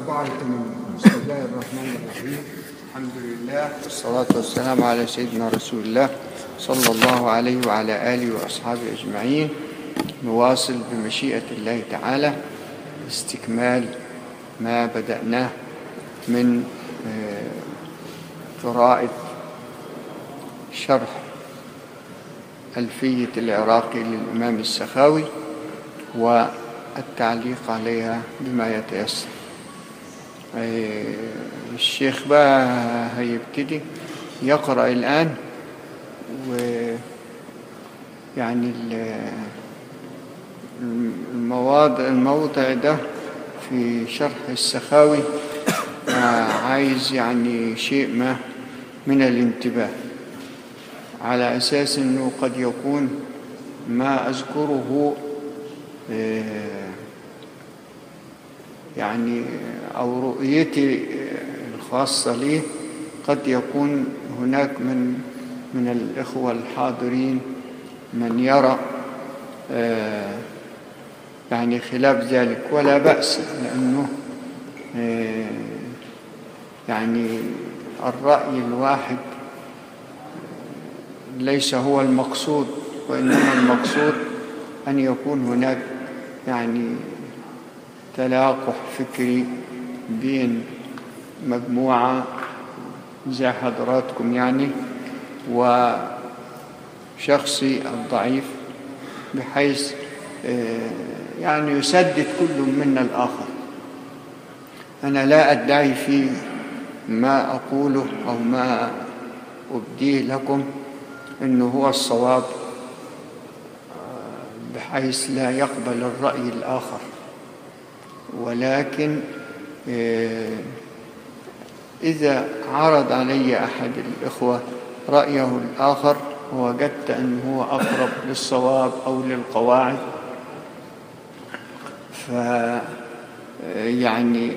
84 بسم الله الرحمن الرحيم الحمد لله والصلاة والسلام على سيدنا رسول الله صلى الله عليه وعلى آله وأصحابه أجمعين نواصل بمشيئة الله تعالى استكمال ما بدأناه من آه، قراءة شرح ألفية العراقي للإمام السخاوي والتعليق عليها بما يتيسر آه، الشيخ بقى هيبتدي يقرأ الآن ويعني المواضع الموضع ده في شرح السخاوي آه، عايز يعني شيء ما من الانتباه على أساس أنه قد يكون ما أذكره آه، يعني أو رؤيتي الخاصة لي قد يكون هناك من من الإخوة الحاضرين من يرى آه، يعني خلاف ذلك ولا بأس لأنه آه، يعني الرأي الواحد ليس هو المقصود وإنما المقصود أن يكون هناك يعني تلاقح فكري بين مجموعة زي حضراتكم يعني وشخصي الضعيف بحيث يعني يسدد كل منا الآخر أنا لا أدعي في ما أقوله أو ما أبديه لكم أنه هو الصواب بحيث لا يقبل الرأي الآخر ولكن إذا عرض علي أحد الإخوة رأيه الآخر ووجدت أنه هو أقرب للصواب أو للقواعد ف يعني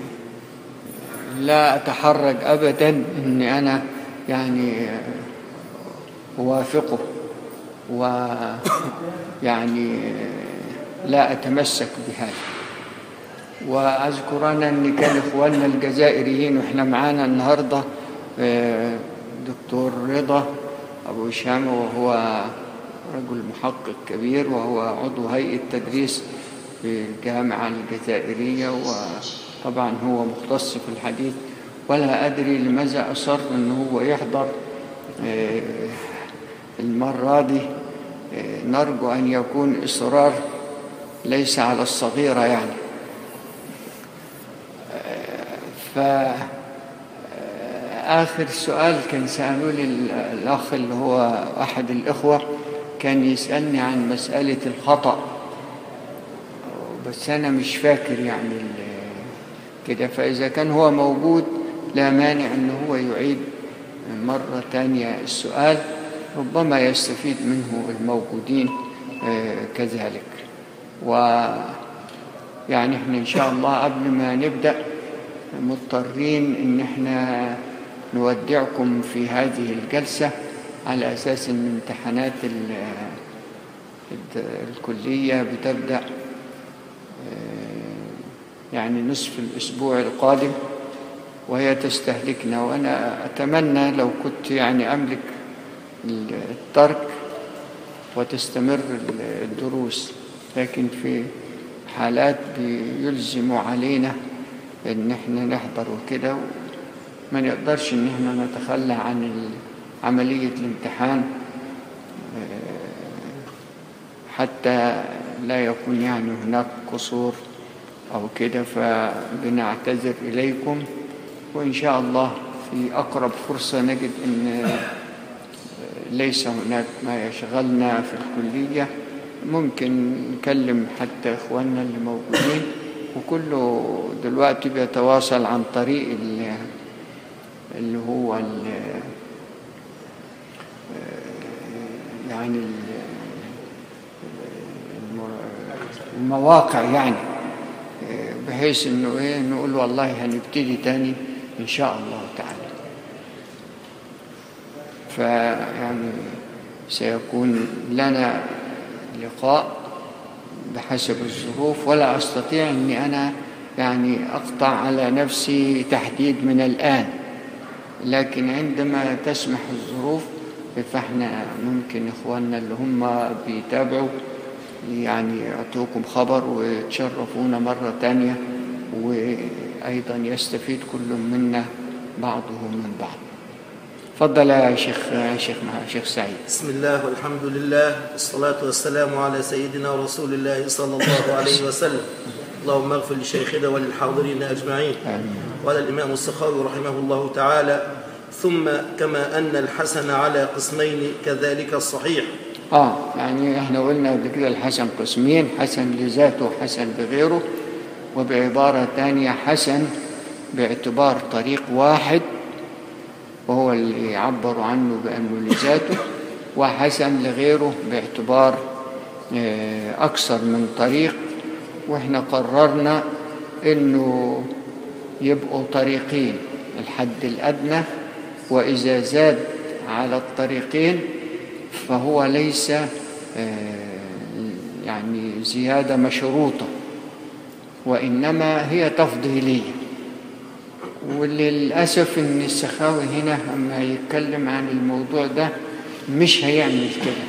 لا أتحرج أبدا أني أنا يعني أوافقه ويعني لا أتمسك بهذا وأذكر أنا أن كان إخواننا الجزائريين وإحنا معانا النهاردة دكتور رضا أبو هشام وهو رجل محقق كبير وهو عضو هيئة تدريس في الجامعة الجزائرية وطبعا هو مختص في الحديث ولا أدري لماذا أصر أنه هو يحضر المرة دي نرجو أن يكون إصرار ليس على الصغيرة يعني فآخر سؤال كان سألوا لي الأخ اللي هو أحد الإخوة كان يسألني عن مسألة الخطأ بس أنا مش فاكر يعني كده فإذا كان هو موجود لا مانع أنه هو يعيد مرة تانية السؤال ربما يستفيد منه الموجودين كذلك ويعني احنا إن شاء الله قبل ما نبدأ مضطرين ان احنا نودعكم في هذه الجلسة على أساس أن امتحانات الكلية بتبدأ يعني نصف الأسبوع القادم وهي تستهلكنا وأنا أتمنى لو كنت يعني أملك الترك وتستمر الدروس لكن في حالات بيلزم علينا ان احنا نحضر وكده ما نقدرش ان احنا نتخلى عن عملية الامتحان حتى لا يكون يعني هناك قصور او كده فبنعتذر اليكم وان شاء الله في اقرب فرصة نجد ان ليس هناك ما يشغلنا في الكلية ممكن نكلم حتى اخواننا اللي موجودين وكله دلوقتي بيتواصل عن طريق اللي هو يعني المواقع يعني بحيث انه ايه نقول والله هنبتدي تاني ان شاء الله تعالى فيعني سيكون لنا لقاء بحسب الظروف ولا أستطيع أني أنا يعني أقطع على نفسي تحديد من الآن لكن عندما تسمح الظروف فاحنا ممكن إخواننا اللي هم بيتابعوا يعني يعطوكم خبر وتشرفونا مرة تانية وأيضا يستفيد كل منا بعضه من بعض تفضل يا شيخ يا شيخ شيخ سعيد بسم الله والحمد لله والصلاة والسلام على سيدنا رسول الله صلى الله عليه وسلم اللهم اغفر لشيخنا وللحاضرين أجمعين آمين. وعلى الإمام السخاوي رحمه الله تعالى ثم كما أن الحسن على قسمين كذلك الصحيح اه يعني احنا قلنا قبل كده الحسن قسمين حسن لذاته وحسن بغيره وبعبارة تانية حسن باعتبار طريق واحد وهو اللي يعبر عنه بأنه لذاته وحسن لغيره باعتبار آه، أكثر من طريق وإحنا قررنا إنه يبقوا طريقين الحد الأدنى وإذا زاد على الطريقين فهو ليس آه، يعني زيادة مشروطة وإنما هي تفضيلية وللأسف إن السخاوي هنا أما يتكلم عن الموضوع ده مش هيعمل كده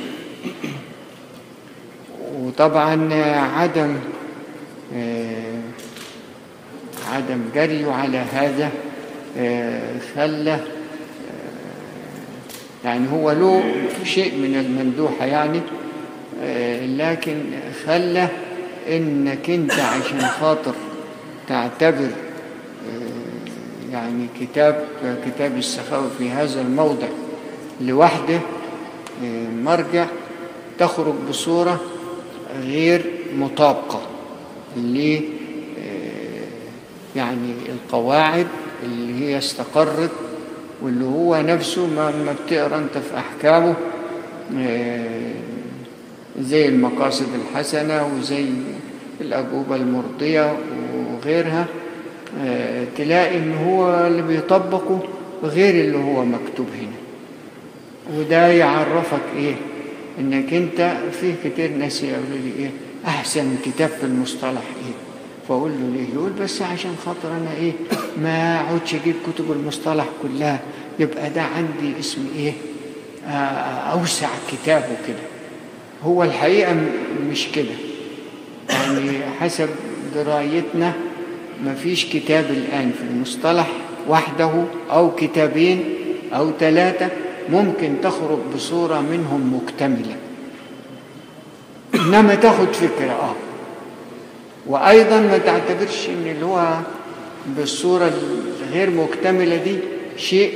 وطبعا عدم آه، عدم جريه على هذا آه، خلى آه، يعني هو له شيء من المندوحة يعني آه، لكن خلى انك انت عشان خاطر تعتبر آه، يعني كتاب كتاب السخاوي في هذا الموضع لوحده آه، مرجع تخرج بصورة غير مطابقة ل يعني القواعد اللي هي استقرت واللي هو نفسه ما ما بتقرا انت في احكامه آه، زي المقاصد الحسنه وزي الاجوبه المرضيه وغيرها آه، تلاقي ان هو اللي بيطبقه غير اللي هو مكتوب هنا وده يعرفك ايه انك انت في كتير ناس يقولوا لي ايه احسن كتاب في المصطلح ايه فاقول له ليه يقول بس عشان خاطر انا ايه ما اقعدش اجيب كتب المصطلح كلها يبقى ده عندي اسم ايه آه، اوسع كتاب وكده هو الحقيقه م- مش كده يعني حسب درايتنا ما فيش كتاب الان في المصطلح وحده او كتابين او ثلاثه ممكن تخرج بصوره منهم مكتمله انما تاخد فكره اه وايضا ما تعتبرش ان اللي هو بالصوره الغير مكتمله دي شيء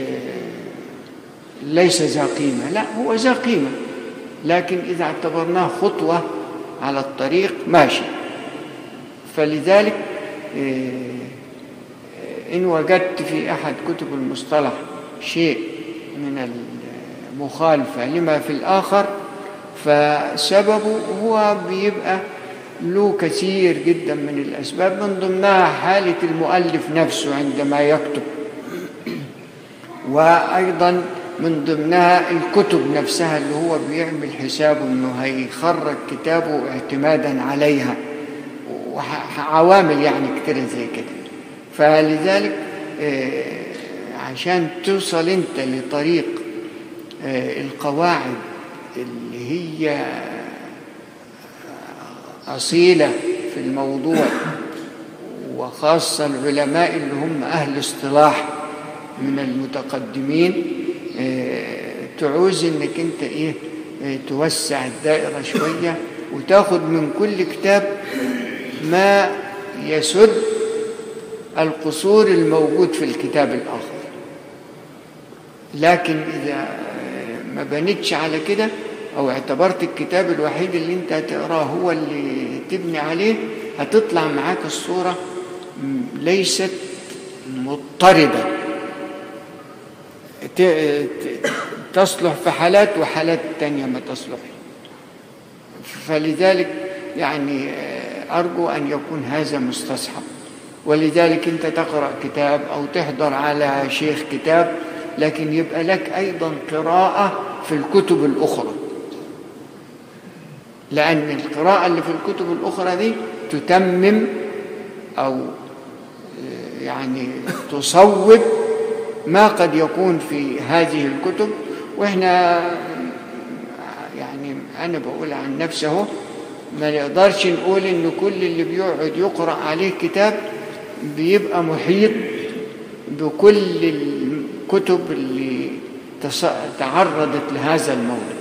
آه، ليس ذا قيمه لا هو ذا قيمه لكن اذا اعتبرناه خطوه على الطريق ماشي فلذلك آه، ان وجدت في احد كتب المصطلح شيء من المخالفه لما في الاخر فسببه هو بيبقى له كثير جدا من الأسباب من ضمنها حالة المؤلف نفسه عندما يكتب وأيضا من ضمنها الكتب نفسها اللي هو بيعمل حسابه أنه هيخرج كتابه اعتمادا عليها وعوامل يعني كتير زي كده فلذلك آه، عشان توصل انت لطريق آه، القواعد اللي هي أصيلة في الموضوع وخاصة العلماء اللي هم أهل اصطلاح من المتقدمين آه، تعوز انك انت ايه آه، توسع الدائرة شوية وتاخد من كل كتاب ما يسد القصور الموجود في الكتاب الآخر لكن إذا آه، ما بنتش على كده أو اعتبرت الكتاب الوحيد اللي أنت هتقراه هو اللي تبني عليه هتطلع معاك الصورة م- ليست مضطردة ت- ت- تصلح في حالات وحالات تانية ما تصلح فلذلك يعني آه، أرجو أن يكون هذا مستصحب ولذلك أنت تقرأ كتاب أو تحضر على شيخ كتاب لكن يبقى لك أيضا قراءة في الكتب الأخرى لأن القراءة اللي في الكتب الأخرى دي تتمم أو يعني تصوب ما قد يكون في هذه الكتب وإحنا يعني أنا بقول عن نفسه ما نقدرش نقول إن كل اللي بيقعد يقرأ عليه كتاب بيبقى محيط بكل الكتب اللي تعرضت لهذا الموضوع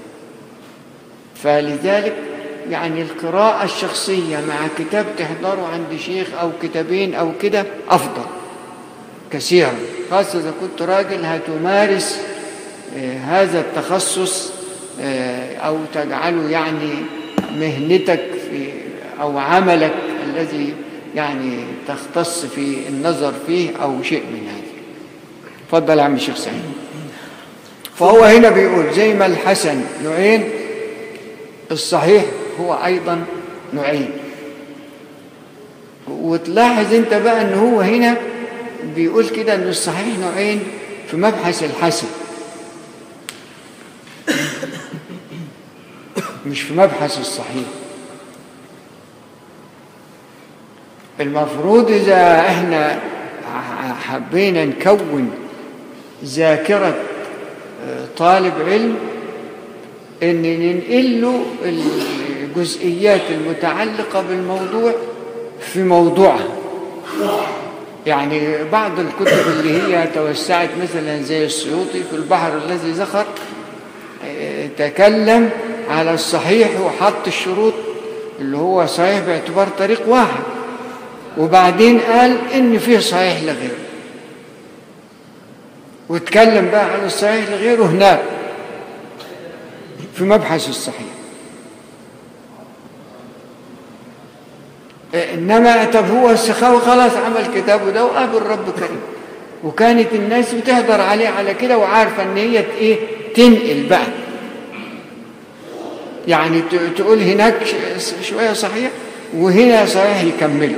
فلذلك يعني القراءة الشخصية مع كتاب تحضره عند شيخ أو كتابين أو كده أفضل كثيرا خاصة إذا كنت راجل هتمارس هذا التخصص أو تجعله يعني مهنتك في أو عملك الذي يعني تختص في النظر فيه أو شيء من هذا تفضل يا عم الشيخ سعيد فهو هنا بيقول زي ما الحسن نوعين الصحيح هو أيضا نوعين وتلاحظ انت بقى ان هو هنا بيقول كده ان الصحيح نوعين في مبحث الحسن مش في مبحث الصحيح المفروض إذا احنا حبينا نكون ذاكرة طالب علم ان ننقل له الجزئيات المتعلقة بالموضوع في موضوعها يعني بعض الكتب اللي هي توسعت مثلا زي السيوطي في البحر الذي زخر تكلم على الصحيح وحط الشروط اللي هو صحيح باعتبار طريق واحد وبعدين قال ان فيه صحيح لغيره واتكلم بقى عن الصحيح لغيره هناك في مبحث الصحيح انما طب هو السخاوي خلاص عمل كتابه ده وقابل رب كريم وكانت الناس بتحضر عليه على كده وعارفه ان هي ايه تنقل بقى يعني تقول هناك شويه صحيح وهنا صحيح يكملوا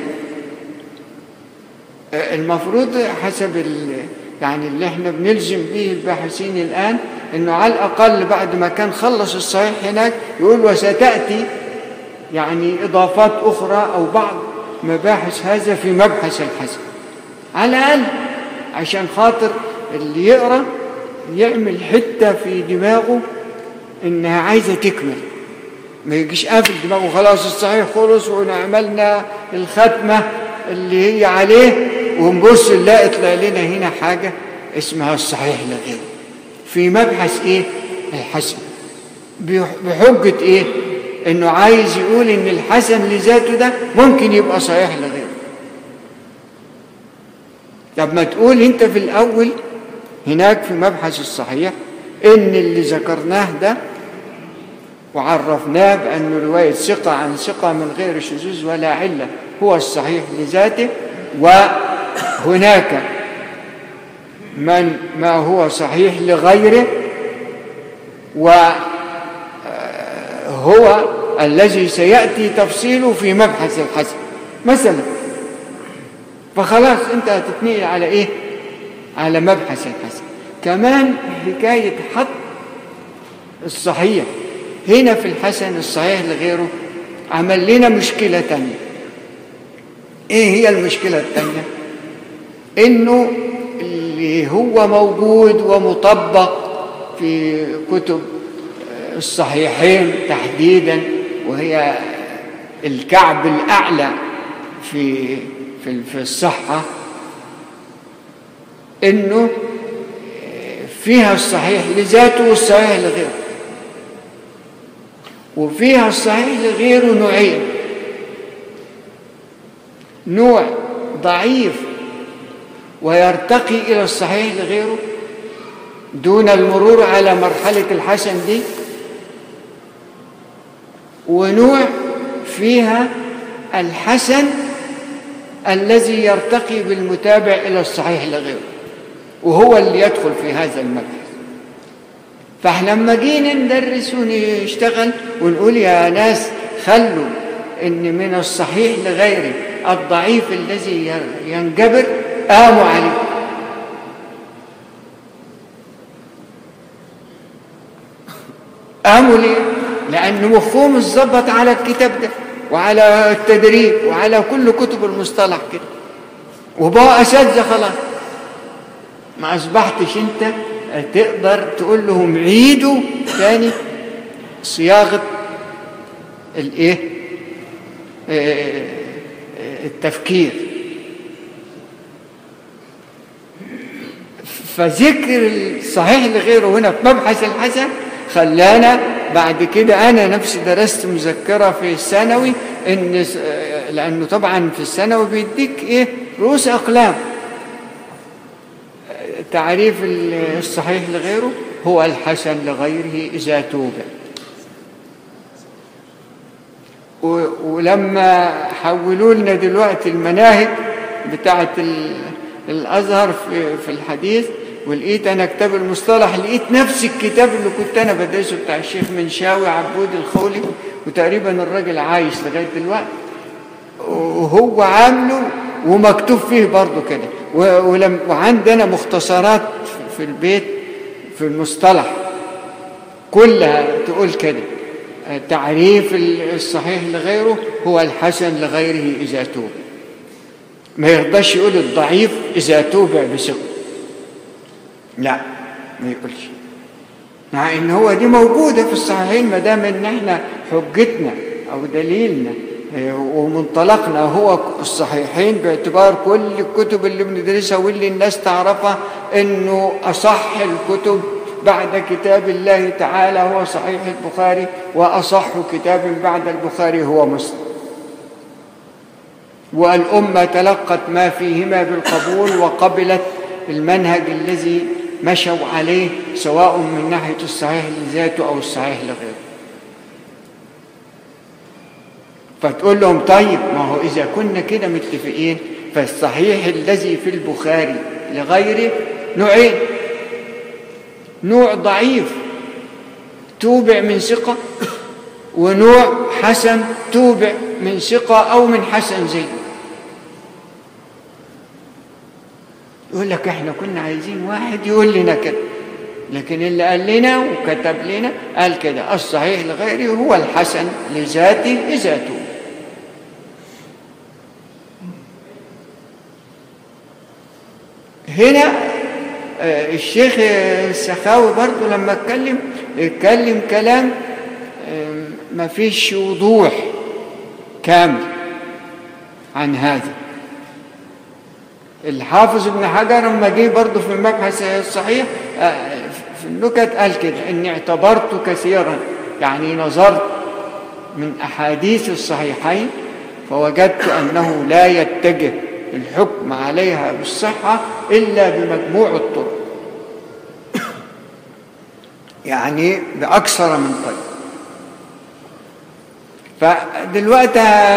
المفروض حسب يعني اللي احنا بنلزم به الباحثين الآن انه على الأقل بعد ما كان خلص الصحيح هناك يقول وستأتي يعني إضافات أخرى أو بعض مباحث هذا في مبحث الحسن على الأقل عشان خاطر اللي يقرأ يعمل حتة في دماغه إنها عايزة تكمل ما يجيش قافل دماغه خلاص الصحيح خلص وعملنا الختمة اللي هي عليه ونبص نلاقي طلع لنا هنا حاجة اسمها الصحيح لغيره في مبحث ايه الحسن بحجة ايه انه عايز يقول ان الحسن لذاته ده ممكن يبقى صحيح لغيره طب ما تقول انت في الاول هناك في مبحث الصحيح ان اللي ذكرناه ده وعرفناه بأنه رواية ثقة عن ثقة من غير شذوذ ولا علة هو الصحيح لذاته وهناك من ما هو صحيح لغيره وهو الذي سيأتي تفصيله في مبحث الحسن مثلا فخلاص انت هتتنقل على ايه على مبحث الحسن كمان حكاية حط الصحيح هنا في الحسن الصحيح لغيره عمل لنا مشكلة تانية ايه هي المشكلة التانية انه اللي هو موجود ومطبق في كتب الصحيحين تحديدا وهي الكعب الأعلى في في في الصحة إنه فيها الصحيح لذاته والصحيح لغيره وفيها الصحيح لغيره نوعين نوع ضعيف ويرتقي إلى الصحيح لغيره دون المرور على مرحلة الحسن دي ونوع فيها الحسن الذي يرتقي بالمتابع إلى الصحيح لغيره وهو اللي يدخل في هذا المبحث فاحنا لما جينا ندرس ونشتغل ونقول يا ناس خلوا ان من الصحيح لغيره الضعيف الذي ينجبر قاموا عليه قاموا ليه لان مفهوم الظبط على الكتاب ده وعلى التدريب وعلى كل كتب المصطلح كده وبقى أساتذة خلاص ما أصبحتش أنت تقدر تقول لهم عيدوا تاني صياغة الإيه التفكير فذكر الصحيح لغيره هنا في مبحث الحسن خلانا بعد كده انا نفسي درست مذكره في الثانوي ان لانه طبعا في الثانوي بيديك ايه رؤوس اقلام تعريف الصحيح لغيره هو الحسن لغيره اذا توبع ولما حولوا لنا دلوقتي المناهج بتاعه الازهر في في الحديث ولقيت انا كتاب المصطلح لقيت نفس الكتاب اللي كنت انا بدرسه بتاع الشيخ منشاوي عبود الخولي وتقريبا الراجل عايش لغايه دلوقتي وهو عامله ومكتوب فيه برضه كده ولم وعندنا مختصرات في البيت في المصطلح كلها تقول كده تعريف الصحيح لغيره هو الحسن لغيره اذا توب ما يرضاش يقول الضعيف اذا توبع بثقه لا ما يقولش مع ان هو دي موجوده في الصحيحين ما دام ان احنا حجتنا او دليلنا ومنطلقنا هو الصحيحين باعتبار كل الكتب اللي بندرسها واللي الناس تعرفها انه اصح الكتب بعد كتاب الله تعالى هو صحيح البخاري واصح كتاب بعد البخاري هو مسلم والامه تلقت ما فيهما بالقبول وقبلت المنهج الذي مشوا عليه سواء من ناحيه الصحيح لذاته او الصحيح لغيره فتقول لهم طيب ما هو إذا كنا كده متفقين فالصحيح الذي في البخاري لغيره نوعين نوع ضعيف توبع من ثقة ونوع حسن توبع من ثقة أو من حسن زي يقول لك احنا كنا عايزين واحد يقول لنا كده لكن اللي قال لنا وكتب لنا قال كده الصحيح لغيره هو الحسن لذاته إذا توب هنا الشيخ السخاوي برضو لما اتكلم اتكلم كلام ما فيش وضوح كامل عن هذا الحافظ ابن حجر لما جه برضه في المبحث الصحيح في النكت قال كده اني اعتبرت كثيرا يعني نظرت من احاديث الصحيحين فوجدت انه لا يتجه الحكم عليها بالصحة إلا بمجموع الطرق يعني بأكثر من طريق فدلوقتي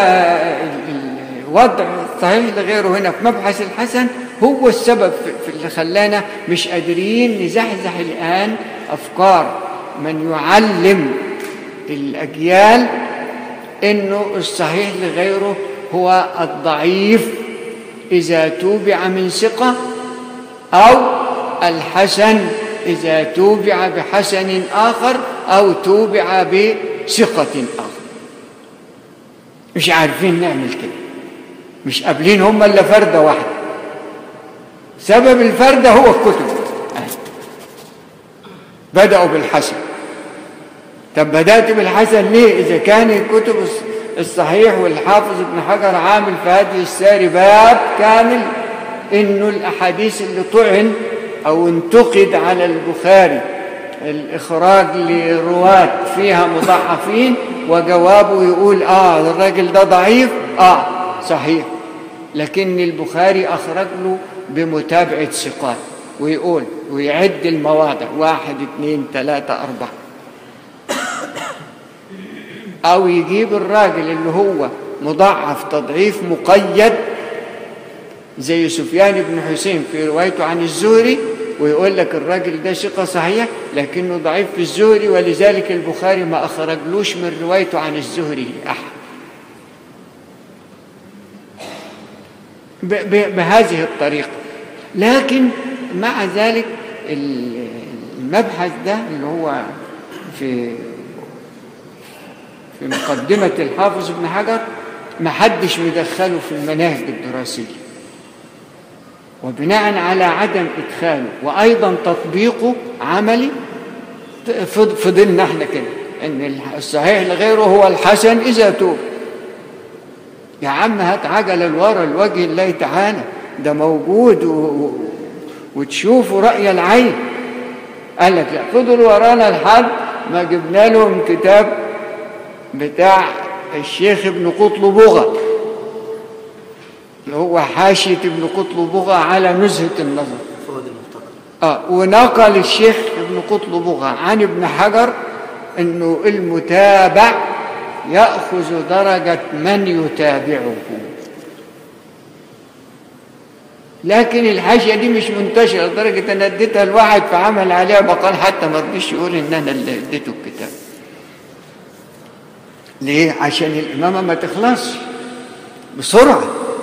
الوضع الصحيح لغيره هنا في مبحث الحسن هو السبب في اللي خلانا مش قادرين نزحزح الآن أفكار من يعلم الأجيال إنه الصحيح لغيره هو الضعيف إذا توبع من ثقة أو الحسن إذا توبع بحسن آخر أو توبع بثقة آخر مش عارفين نعمل كده مش قابلين هم إلا فردة واحدة سبب الفردة هو الكتب بدأوا بالحسن طب بدأت بالحسن ليه إذا كان الكتب الصحيح والحافظ ابن حجر عامل في هذه الساري باب كامل انه الاحاديث اللي طعن او انتقد على البخاري الاخراج لرواة فيها مضاعفين وجوابه يقول اه الراجل ده ضعيف اه صحيح لكن البخاري اخرج له بمتابعة ثقات ويقول ويعد المواضع واحد اثنين ثلاثة أربعة أو يجيب الراجل اللي هو مضاعف تضعيف مقيد زي سفيان بن حسين في روايته عن الزهري ويقول لك الراجل ده ثقة صحيح لكنه ضعيف في الزهري ولذلك البخاري ما أخرجلوش من روايته عن الزهري أحد بهذه الطريقة لكن مع ذلك المبحث ده اللي هو في في مقدمة الحافظ ابن حجر ما حدش مدخله في المناهج الدراسية وبناء على عدم إدخاله وأيضا تطبيقه عملي فض- فضلنا احنا كده ان الصحيح لغيره هو الحسن اذا توب يا عم هات عجله لورا لوجه الله تعالى ده موجود و... و... وتشوفوا راي العين قال لك لا فضلوا ورانا لحد ما جبنا لهم كتاب بتاع الشيخ ابن قطلبغه اللي هو حاشيه ابن قطلبغه على نزهه النظر فؤاد المفتقر آه ونقل الشيخ ابن قطلبغة عن ابن حجر انه المتابع ياخذ درجه من يتابعه لكن الحاشيه دي مش منتشره لدرجه ان اديتها لواحد فعمل عليها مقال حتى ما رضيش يقول ان انا اللي اديته الكتاب ليه عشان الامامه ما تخلصش بسرعه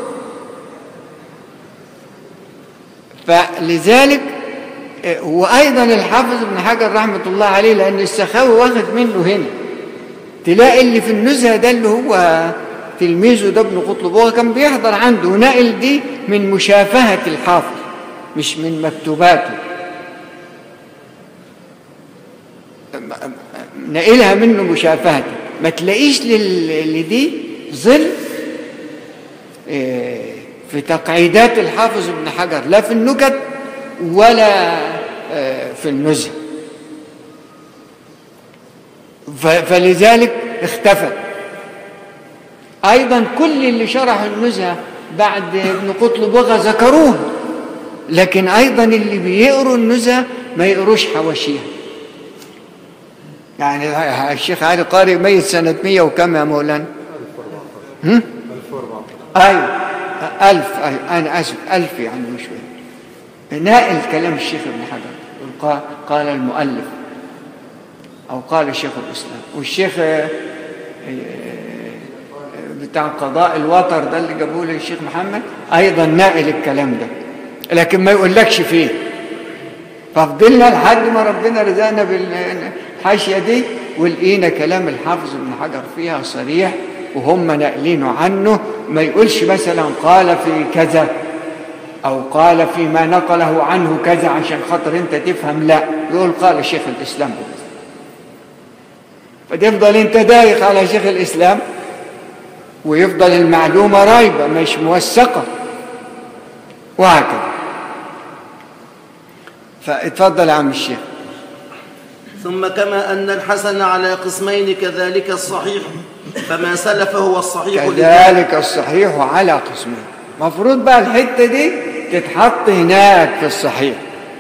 فلذلك آه، وايضا الحافظ ابن حجر رحمه الله عليه لان السخاوي واخد منه هنا تلاقي اللي في النزهه ده اللي هو تلميذه ده ابن قطلب هو كان بيحضر عنده ونقل دي من مشافهه الحافظ مش من مكتوباته نقلها منه مشافهة ما تلاقيش لل- لدي ظل آه، في تقعيدات الحافظ ابن حجر لا في النكت ولا آه، في النزهة ف- فلذلك اختفت أيضا كل اللي شرحوا النزهة بعد ابن قطلبغة ذكروه لكن أيضا اللي بيقروا النزهة ما يقروش حواشيها يعني الشيخ علي قارئ ميت سنة 100 وكم يا مولانا؟ هم؟ أيوة ألف أيوة أنا آسف ألف يعني مش شوية نائل كلام الشيخ ابن حجر قال, قال المؤلف أو قال شيخ الإسلام والشيخ آه، آه، بتاع قضاء الوتر ده اللي جابوه للشيخ محمد أيضا نائل الكلام ده لكن ما يقولكش فيه ففضلنا لحد ما ربنا رزقنا بالحاشية دي ولقينا كلام الحافظ ابن حجر فيها صريح وهم ناقلينه عنه ما يقولش مثلا قال في كذا أو قال فيما نقله عنه كذا عشان خاطر أنت تفهم لا يقول قال شيخ الإسلام بكذا فتفضل أنت دايق على شيخ الإسلام ويفضل المعلومة رايبة مش موثقة وهكذا فاتفضل يا عم الشيخ ثم كما أن الحسن على قسمين كذلك الصحيح فما سلف هو الصحيح لذلك كذلك الصحيح على قسمين مفروض بقى الحتة دي تتحط هناك في الصحيح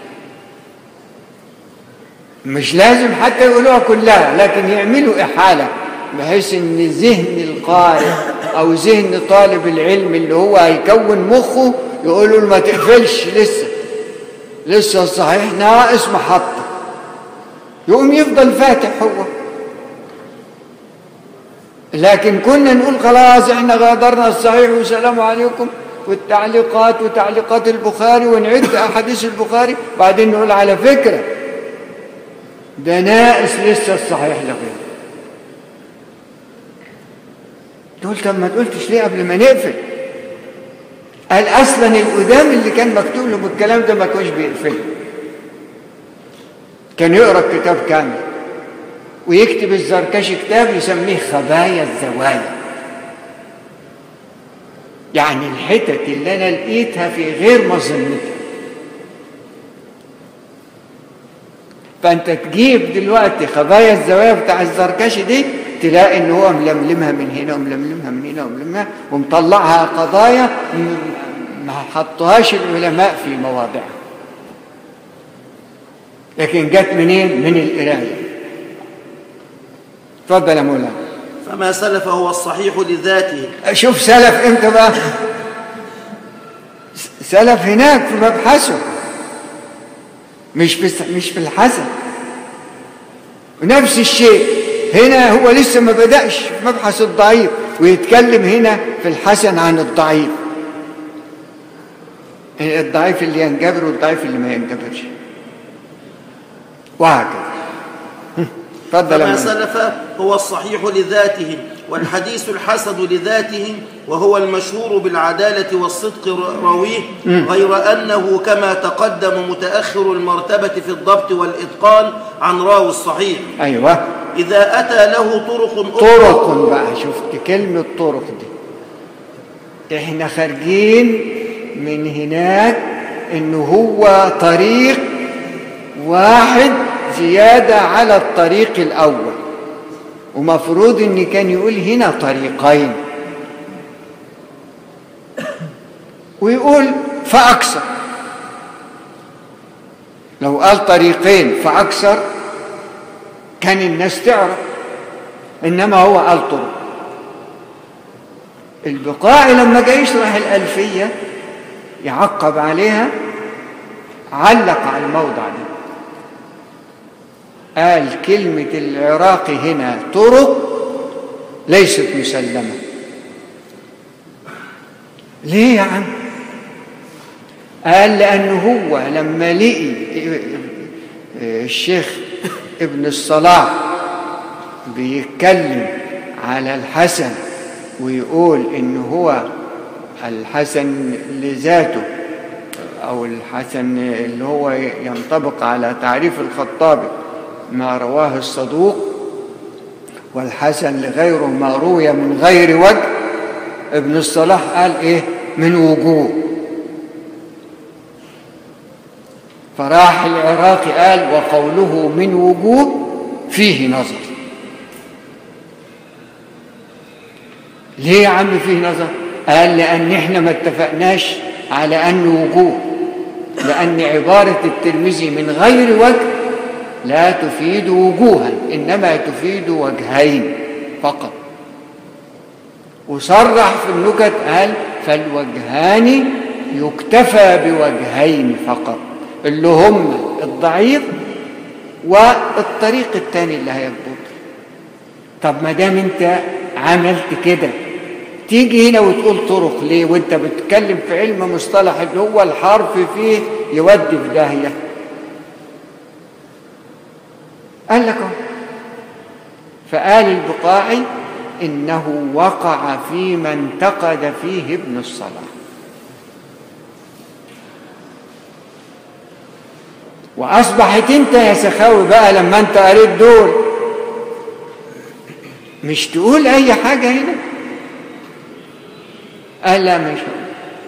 مش لازم حتى يقولوها كلها لكن يعملوا إحالة بحيث ان ذهن القارئ او ذهن طالب العلم اللي هو هيكون مخه يقولوا له ما تقفلش لسه لسه الصحيح ناقص محطة يقوم يفضل فاتح هو لكن كنا نقول خلاص احنا غادرنا الصحيح والسلام عليكم والتعليقات وتعليقات البخاري ونعد احاديث البخاري بعدين نقول على فكره ده ناقص لسه الصحيح لغيره تقول طب ما قلتش ليه قبل ما نقفل قال اصلا القدام اللي كان مكتوب لهم الكلام ده ما كانوش بيقفله كان يقرا الكتاب كامل ويكتب الزركشي كتاب يسميه خبايا الزوايا يعني الحتت اللي انا لقيتها في غير مظنتها فانت تجيب دلوقتي خبايا الزوايا بتاع الزركشي دي تلاقي ان هو ململمها من هنا وململمها من هنا وململمها ومطلعها قضايا م- ما حطوهاش العلماء في مواضعها لكن جت منين من القرايه اتفضل يا مولانا فما سلف هو الصحيح لذاته شوف سلف امتى بقى سلف هناك في مبحثه مش في مش في الحسن ونفس الشيء هنا هو لسه ما بدأش في مبحث الضعيف ويتكلم هنا في الحسن عن الضعيف الضعيف اللي ينجبر والضعيف اللي ما ينجبرش وهكذا تفضل يا كما مولانا. سلف هو الصحيح لذاته والحديث الحسن لذاته وهو المشهور بالعدالة والصدق رويه غير أنه كما تقدم متأخر المرتبة في الضبط والإتقان عن راوي الصحيح أيوة إذا أتى له طرق أخرى طرق بقى شفت كلمة طرق دي احنا خارجين من هناك انه هو طريق واحد زيادة على الطريق الأول ومفروض ان كان يقول هنا طريقين ويقول فأكثر لو قال طريقين فأكثر كان الناس تعرف إنما هو قال طرق البقاعي لما جاي يشرح الألفية يعقب عليها علق على الموضع ده قال كلمة العراقي هنا طرق ليست مسلمة ليه يا عم قال لأنه هو لما لقي الشيخ ابن الصلاح بيتكلم على الحسن ويقول إن هو الحسن لذاته أو الحسن اللي هو ينطبق على تعريف الخطابي ما رواه الصدوق والحسن لغيره ما روي من غير وجه ابن الصلاح قال إيه من وجوه فراح العراقي قال وقوله من وجوه فيه نظر ليه يا عم فيه نظر قال لأن احنا ما اتفقناش على أن وجوه لأن عبارة الترمذي من غير وجه لا تفيد وجوها إنما تفيد وجهين فقط وصرح في النكت قال فالوجهان يكتفى بوجهين فقط اللي هم الضعيف والطريق الثاني اللي هيضبط طب ما دام انت عملت كده تيجي هنا وتقول طرق ليه وانت بتتكلم في علم مصطلح اللي هو الحرف فيه يودي في داهيه قال لك اهو فقال البقاعي انه وقع فيما انتقد فيه ابن الصلاح واصبحت انت يا سخاوي بقى لما انت قريت دول مش تقول اي حاجه هنا قال لا مش هقول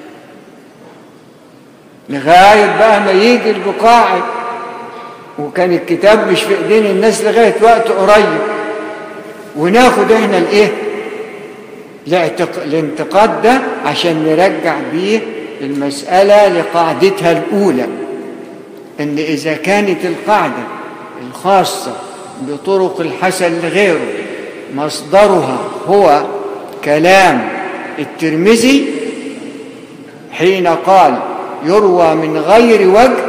لغايه بقى ما يجي البقاعي وكان الكتاب مش في ايدين الناس لغايه وقت قريب وناخد احنا الايه الاعتق- الانتقاد ده عشان نرجع بيه المساله لقاعدتها الاولى ان اذا كانت القاعده الخاصه بطرق الحسن لغيره مصدرها هو كلام الترمذي حين قال يروى من غير وجه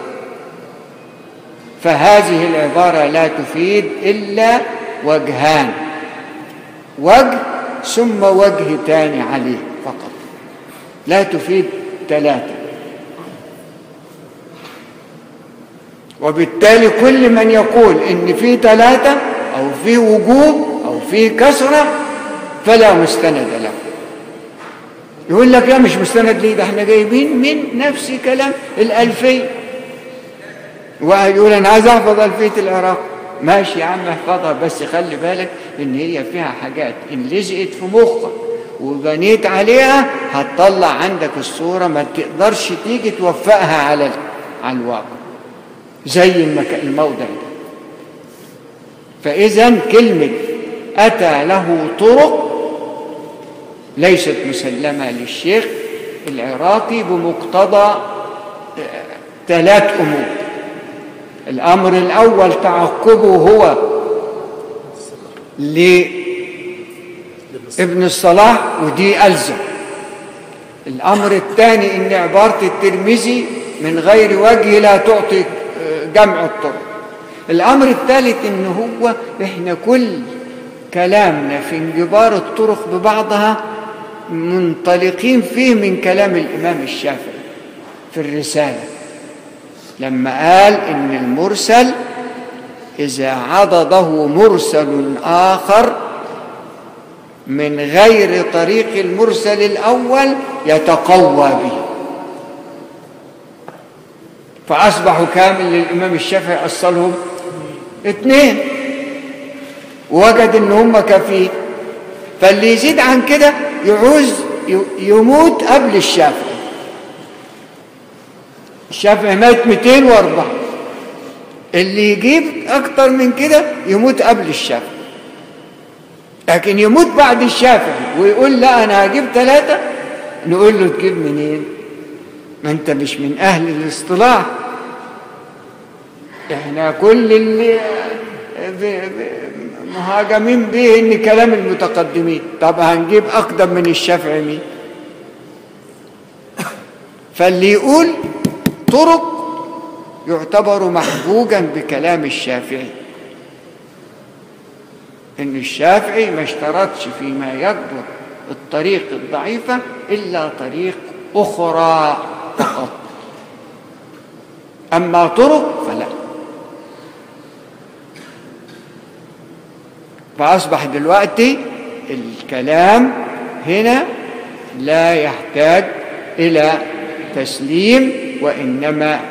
فهذه العبارة لا تفيد إلا وجهان وجه ثم وجه تاني عليه فقط لا تفيد ثلاثة وبالتالي كل من يقول إن في ثلاثة أو في وجوب أو في كسرة فلا مستند له يقول لك لا مش مستند ليه ده احنا جايبين من نفس كلام الألفية واحد يقول انا عايز احفظ الفيه العراق ماشي يا عم احفظها بس خلي بالك ان هي فيها حاجات ان لزقت في مخك وبنيت عليها هتطلع عندك الصوره ما تقدرش تيجي توفقها على ال- على الواقع زي المكان الموضع ده فاذا كلمه اتى له طرق ليست مسلمه للشيخ العراقي بمقتضى آه، ثلاث امور الأمر الأول تعقبه هو لابن الصلاح ودي ألزم الأمر الثاني إن عبارة الترمذي من غير وجه لا تعطي جمع الطرق الأمر الثالث إن هو إحنا كل كلامنا في انجبار الطرق ببعضها منطلقين فيه من كلام الإمام الشافعي في الرسالة لما قال ان المرسل إذا عضده مرسل آخر من غير طريق المرسل الأول يتقوى به فأصبحوا كامل للإمام الشافعي أصلهم اثنين وجد إن هم كافيين فاللي يزيد عن كده يعوز يموت قبل الشافعي الشافعي مات 204 اللي يجيب أكتر من كده يموت قبل الشافعي لكن يموت بعد الشافعي ويقول لا أنا هجيب ثلاثة نقول له تجيب منين ما أنت مش من أهل الاصطلاح احنا كل اللي مهاجمين به ان كلام المتقدمين طب هنجيب اقدم من الشافعي مين فاللي يقول طرق يعتبر محجوجا بكلام الشافعي ان الشافعي ما اشترطش فيما يجبر الطريق الضعيفة إلا طريق أخرى فقط أما طرق فلا فأصبح دلوقتي الكلام هنا لا يحتاج إلى تسليم وإنما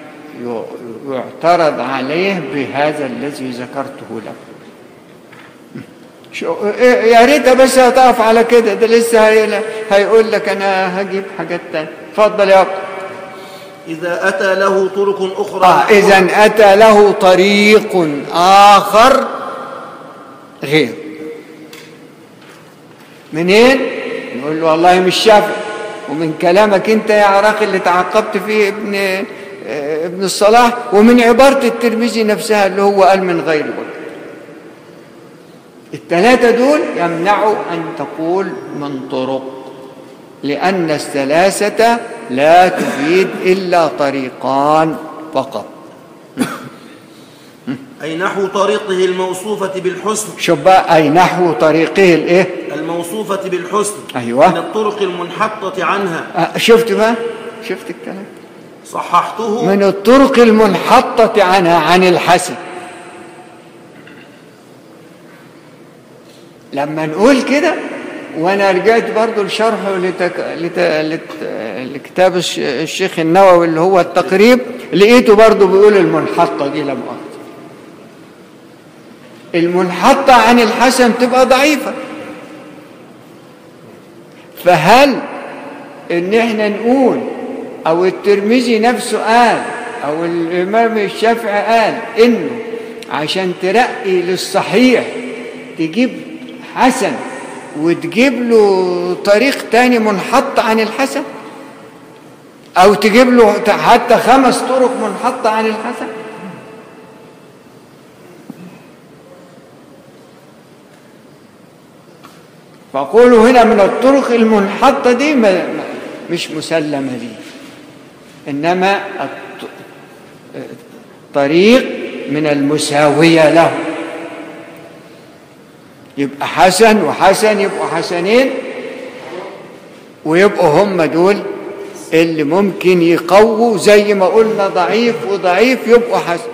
يعترض عليه بهذا الذي ذكرته لكم شو يا ريت بس هتقف على كده ده لسه هي هيقول لك انا هجيب حاجات تانية اتفضل يا أبو. إذا أتى له طرق أخرى آه إذا أتى له طريق آخر غير منين؟ نقول له والله مش شافعي ومن كلامك أنت يا عراقي اللي تعقبت فيه ابن آه، ابن الصلاح ومن عبارة الترمذي نفسها اللي هو قال من غير وجه الثلاثة دول يمنعوا أن تقول من طرق لأن الثلاثة لا تفيد إلا طريقان فقط أي نحو طريقه الموصوفة بالحسن شوف بقى أي نحو طريقه الإيه الموصوفة بالحسن أيوة. من الطرق المنحطة عنها أه، شفت بقى شفت الكلام صححته من الطرق المنحطة عنها عن الحسن لما نقول كده وانا رجعت برضو لشرحه لتك... لت... لت... لكتاب الش... الشيخ النووي اللي هو التقريب لقيته برضو بيقول المنحطة دي لا مؤاخذة المنحطة عن الحسن تبقى ضعيفة فهل ان احنا نقول او الترمذي نفسه قال او الامام الشافعي قال انه عشان ترقي للصحيح تجيب حسن وتجيب له طريق تاني منحط عن الحسن او تجيب له حتى خمس طرق منحطة عن الحسن فقولوا هنا من الطرق المنحطة دي ما ما- مش مسلمة دي إنما الط- طريق من المساوية له يبقى حسن وحسن يبقوا حسنين ويبقوا هم دول اللي ممكن يقووا زي ما قلنا ضعيف وضعيف يبقوا حسن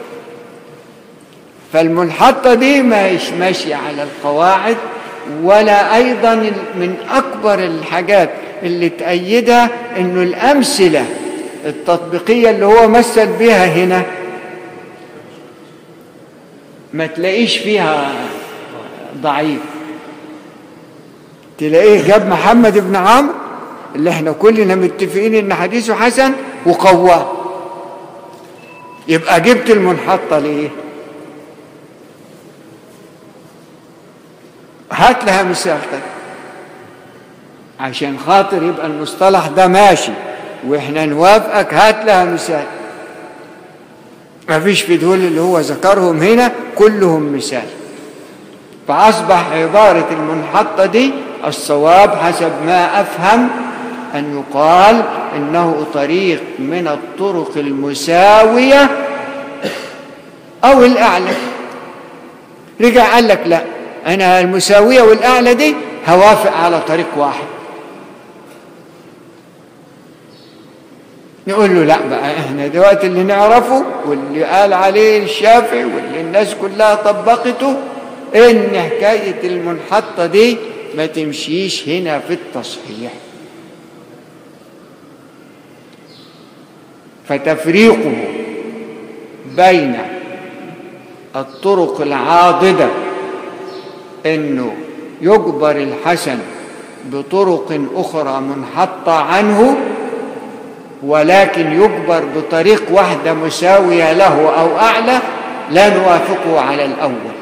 فالمنحطة دي مش ماشية على القواعد ولا أيضا من أكبر الحاجات اللي تأيدها أنه الأمثلة التطبيقية اللي هو مثل بها هنا ما تلاقيش فيها ضعيف تلاقيه جاب محمد بن عمرو اللي احنا كلنا متفقين ان حديثه حسن وقواه يبقى جبت المنحطة ليه هات لها مثال تاني عشان خاطر يبقى المصطلح ده ماشي واحنا نوافقك هات لها مثال ما فيش في دول اللي هو ذكرهم هنا كلهم مثال فأصبح عبارة المنحطة دي الصواب حسب ما أفهم أن يقال إنه طريق من الطرق المساوية أو الأعلى رجع قال لك لا أنا المساوية والأعلى دي هوافق على طريق واحد نقول له لا بقى احنا دلوقتي اللي نعرفه واللي قال عليه الشافعي واللي الناس كلها طبقته ان حكاية المنحطة دي ما تمشيش هنا في التصحيح فتفريقه بين الطرق العاضدة انه يجبر الحسن بطرق اخرى منحطة عنه ولكن يجبر بطريق واحدة مساوية له أو أعلى لا نوافقه على الأول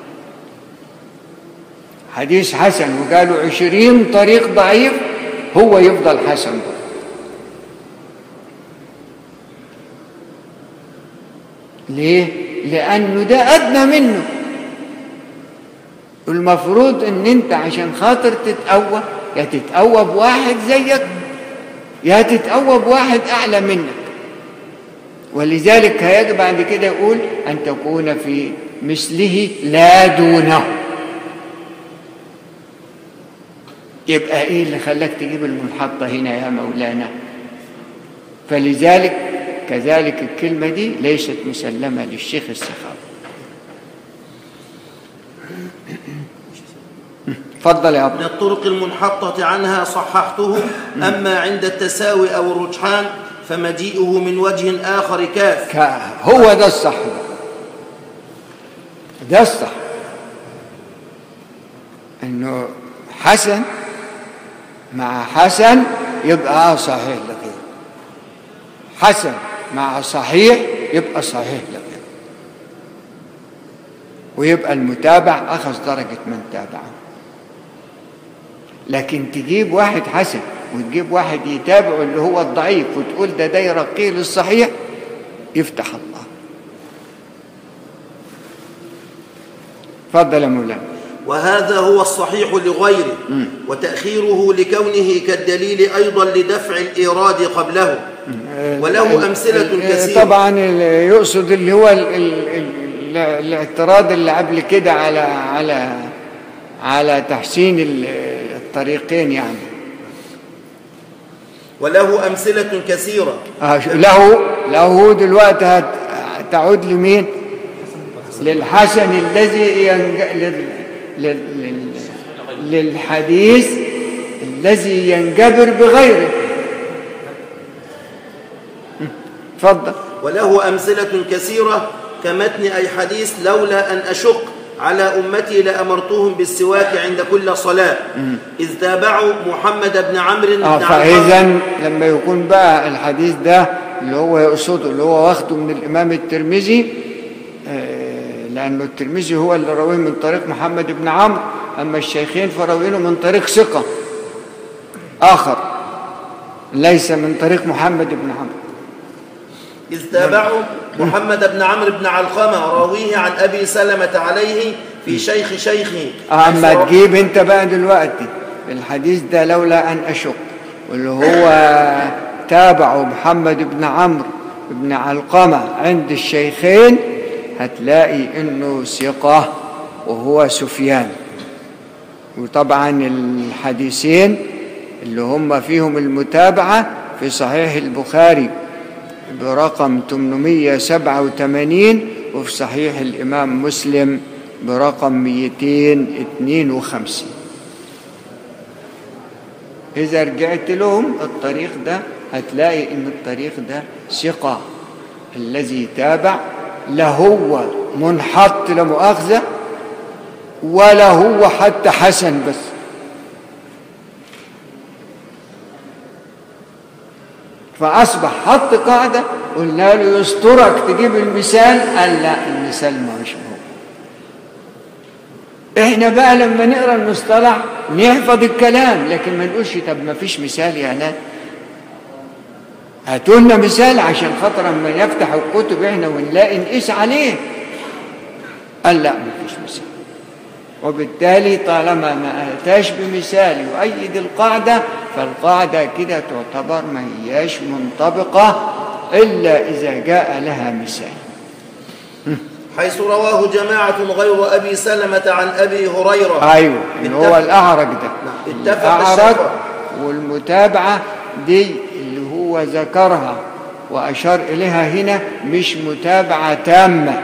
حديث حسن وقالوا عشرين طريق ضعيف هو يفضل حسن برضه ليه؟ لأنه ده أدنى منه المفروض ان انت عشان خاطر تتقوى يا تتقوى بواحد زيك يا تتقوى بواحد اعلى منك ولذلك هيجب بعد كده يقول ان تكون في مثله لا دونه يبقى ايه اللي خلاك تجيب المنحطه هنا يا مولانا فلذلك كذلك الكلمه دي ليست مسلمه للشيخ السخاوي تفضل يا من ابو الطرق المنحطة عنها صححته أما عند التساوي أو الرجحان فمجيئه من وجه آخر كاف كا- هو ده الصح بقى. ده الصح انه حسن مع حسن يبقى صحيح لغيره حسن مع صحيح يبقى صحيح لغيره ويبقى المتابع اخذ درجه من تابعه لكن تجيب واحد حسن وتجيب واحد يتابعه اللي هو الضعيف وتقول ده ده يرقيه للصحيح يفتح الله تفضل يا مولانا وهذا هو الصحيح لغيره وتأخيره لكونه كالدليل أيضا لدفع الإيراد قبله وله أمثلة كثيرة طبعا ال- يقصد اللي هو ال ال ال الاعتراض اللي قبل كده على على على تحسين ال- الطريقين يعني وله أمثلة كثيرة آه، ش- له له دلوقتي هت- تعود لمين للحسن الذي ينج... لل... لل... لل... للحديث الذي ينجبر بغيره م، تفضل وله أمثلة كثيرة كمتن أي حديث لولا أن أشق على أمتي لأمرتهم بالسواك عند كل صلاة إذ تابعوا محمد بن عمرو بن اه علقمة فاذا لما يكون بقى الحديث ده اللي هو يقصده اللي هو واخده من الامام الترمذي آه، لانه الترمذي هو اللي راويه من طريق محمد بن عمرو اما الشيخين فراوينه من طريق ثقه اخر ليس من طريق محمد بن عمرو إذ تابعوا محمد بن عمرو بن علقمة راويه عن أبي سلمة عليه في شيخ شيخه اما حيث تجيب انت بقى دلوقتي الحديث ده لولا ان اشك واللي هو تابعه محمد بن عمرو بن علقمه عند الشيخين هتلاقي انه ثقه وهو سفيان وطبعا الحديثين اللي هم فيهم المتابعه في صحيح البخاري برقم 887 وفي صحيح الإمام مسلم برقم 252 إذا رجعت لهم الطريق ده هتلاقي إن الطريق ده ثقة الذي تابع لا هو منحط لا مؤاخذة ولا هو حتى حسن بس فأصبح حط قاعدة قلنا له يسترك تجيب المثال قال لا المثال ما مش هو احنا بقى لما نقرا المصطلح نحفظ الكلام لكن ما نقولش طب ما فيش مثال يا ناس هاتوا لنا مثال عشان خاطر اما نفتح الكتب احنا ونلاقي نقيس عليه قال لا ما فيش مثال وبالتالي طالما ما اتاش بمثال يؤيد القاعده فالقاعده كده تعتبر ما هياش منطبقه الا اذا جاء لها مثال حيث رواه جماعة غير أبي سلمة عن أبي هريرة ايوه اللي هو اتفق- الاعرج ده اتفق الاعرج الشافعي. والمتابعه دي اللي هو ذكرها وأشار إليها هنا مش متابعة تامة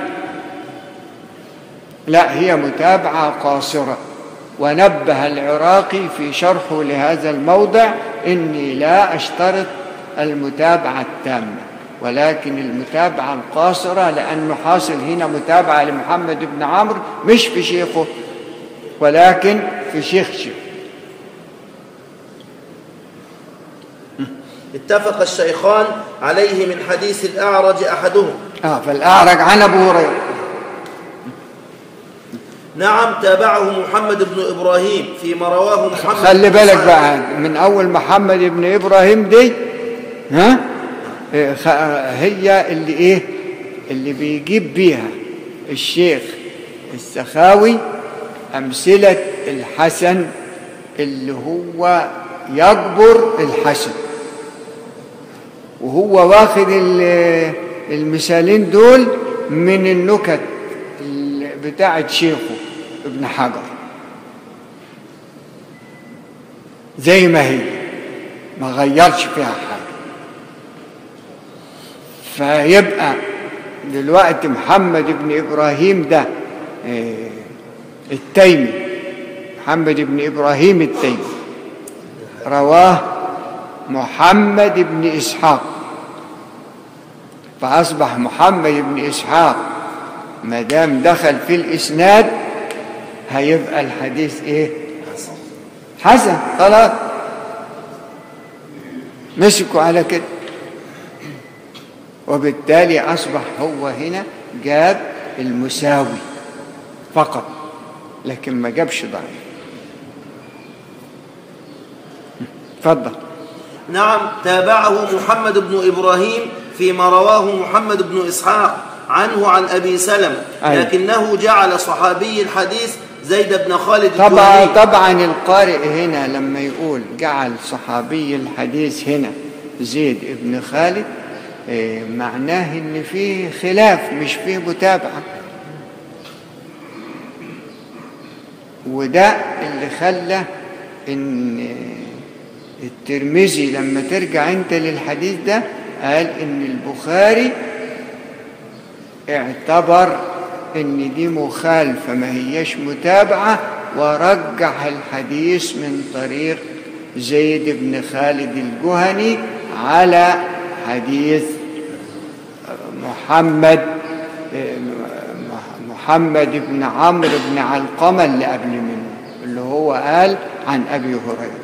لا هي متابعة قاصرة ونبه العراقي في شرحه لهذا الموضع إني لا أشترط المتابعة التامة ولكن المتابعة القاصرة لأنه حاصل هنا متابعة لمحمد بن عمرو مش في شيخه ولكن في شيخ شيخ اتفق الشيخان عليه من حديث الأعرج أحدهم آه فالأعرج عن أبو هريرة نعم تابعه محمد بن إبراهيم فيما رواه محمد خلي بن بالك سعد. بقى من أول محمد بن إبراهيم دي ها إيه، خ- هي اللي إيه اللي بيجيب بيها الشيخ السخاوي أمثلة الحسن اللي هو يجبر الحسن وهو واخد ال- المثالين دول من النكت ال- بتاعت شيخه ابن حجر زي ما هي ما غيرش فيها حاجة فيبقى دلوقتي محمد بن إبراهيم ده آه، التيمي محمد بن إبراهيم التيمي رواه محمد بن إسحاق فأصبح محمد بن إسحاق ما دام دخل في الإسناد هيبقى الحديث إيه؟ حسن خلاص مسكوا على كده وبالتالي أصبح هو هنا جاب المساوي فقط لكن ما جابش ضعيف اتفضل نعم تابعه محمد بن إبراهيم فيما رواه محمد بن إسحاق عنه عن أبي سلم أيوة. لكنه جعل صحابي الحديث زيد بن خالد طبعا الجهني طبعا القارئ هنا لما يقول جعل صحابي الحديث هنا زيد ابن خالد إيه، معناه ان فيه خلاف مش فيه متابعه وده اللي خلى ان الترمذي لما ترجع انت للحديث ده قال ان البخاري اعتبر ان دي مخالفه ما هيش متابعه ورجح الحديث من طريق زيد بن خالد الجهني على حديث محمد محمد بن عمرو بن علقمه اللي قبل منه اللي هو قال عن ابي هريره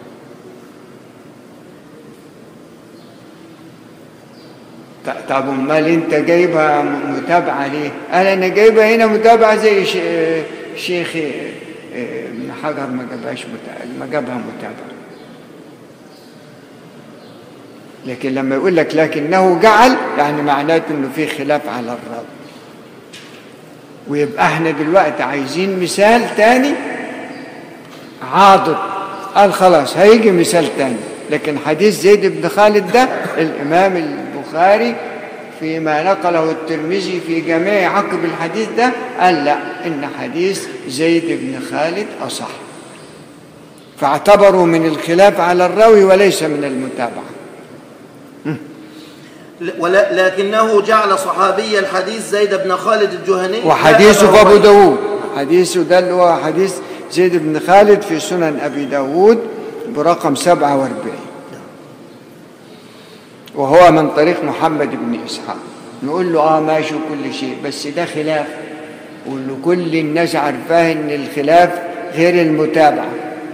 ط- طب امال انت جايبها م- متابعه ليه؟ قال انا جايبها هنا متابعه زي ش- شيخ اه، ابن حجر ما جابهاش متابعه ما جابها متابعه لكن لما يقول لك لكنه جعل يعني معناته انه في خلاف على الراوي ويبقى احنا دلوقتي عايزين مثال تاني عاضد قال خلاص هيجي مثال تاني لكن حديث زيد بن خالد ده الإمام البخاري فيما نقله الترمذي في جميع عقب الحديث ده قال لا إن حديث زيد بن خالد أصح فاعتبروا من الخلاف على الراوي وليس من المتابعة ولا لكنه جعل صحابي الحديث زيد بن خالد الجهني وحديثه لا في أبا أبو رويح. داود حديثه ده اللي هو حديث زيد بن خالد في سنن أبي داود برقم 47 وهو من طريق محمد بن إسحاق نقول له آه ماشي كل شيء بس ده خلاف واللي كل الناس عارفاه إن الخلاف غير المتابعة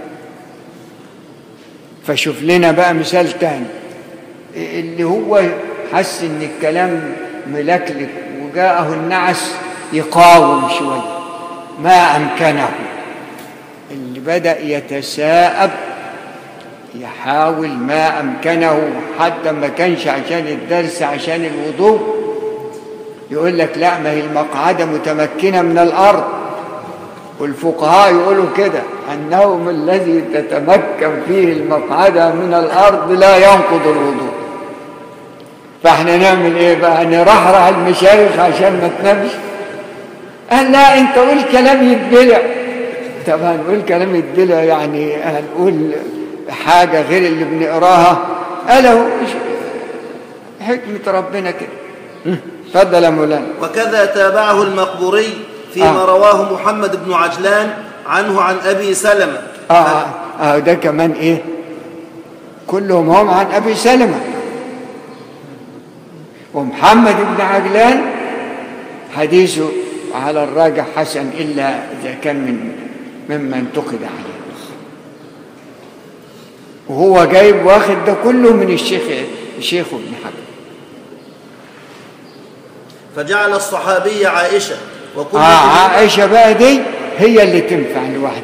فشوف لنا بقى مثال تاني اللي هو حس ان الكلام ملكلك وجاءه النعس يقاوم شويه ما امكنه اللي بدا يتساءب يحاول ما امكنه حتى ما كانش عشان الدرس عشان الوضوء يقول لك لا ما هي المقعده متمكنه من الارض والفقهاء يقولوا كده النوم الذي تتمكن فيه المقعده من الارض لا ينقض الوضوء فاحنا نعمل ايه بقى نرحرح المشايخ عشان ما تنامش قال لا انت قول كلام يتبلع طب هنقول كلام يتبلع يعني هنقول حاجه غير اللي بنقراها قال اهو حكمة ربنا كده هم، اتفضل يا مولانا وكذا تابعه المقبوري فيما آه. رواه محمد بن عجلان عنه عن أبي سلمة آه, آه, آه ده كمان إيه كلهم هم عن أبي سلمة ومحمد بن عجلان حديثه على الراجح حسن إلا إذا كان من مما انتقد عليه وهو جايب واخد ده كله من الشيخ الشيخ ابن حجر فجعل الصحابي عائشة وكل آه عائشة بقى دي هي اللي تنفع لوحدها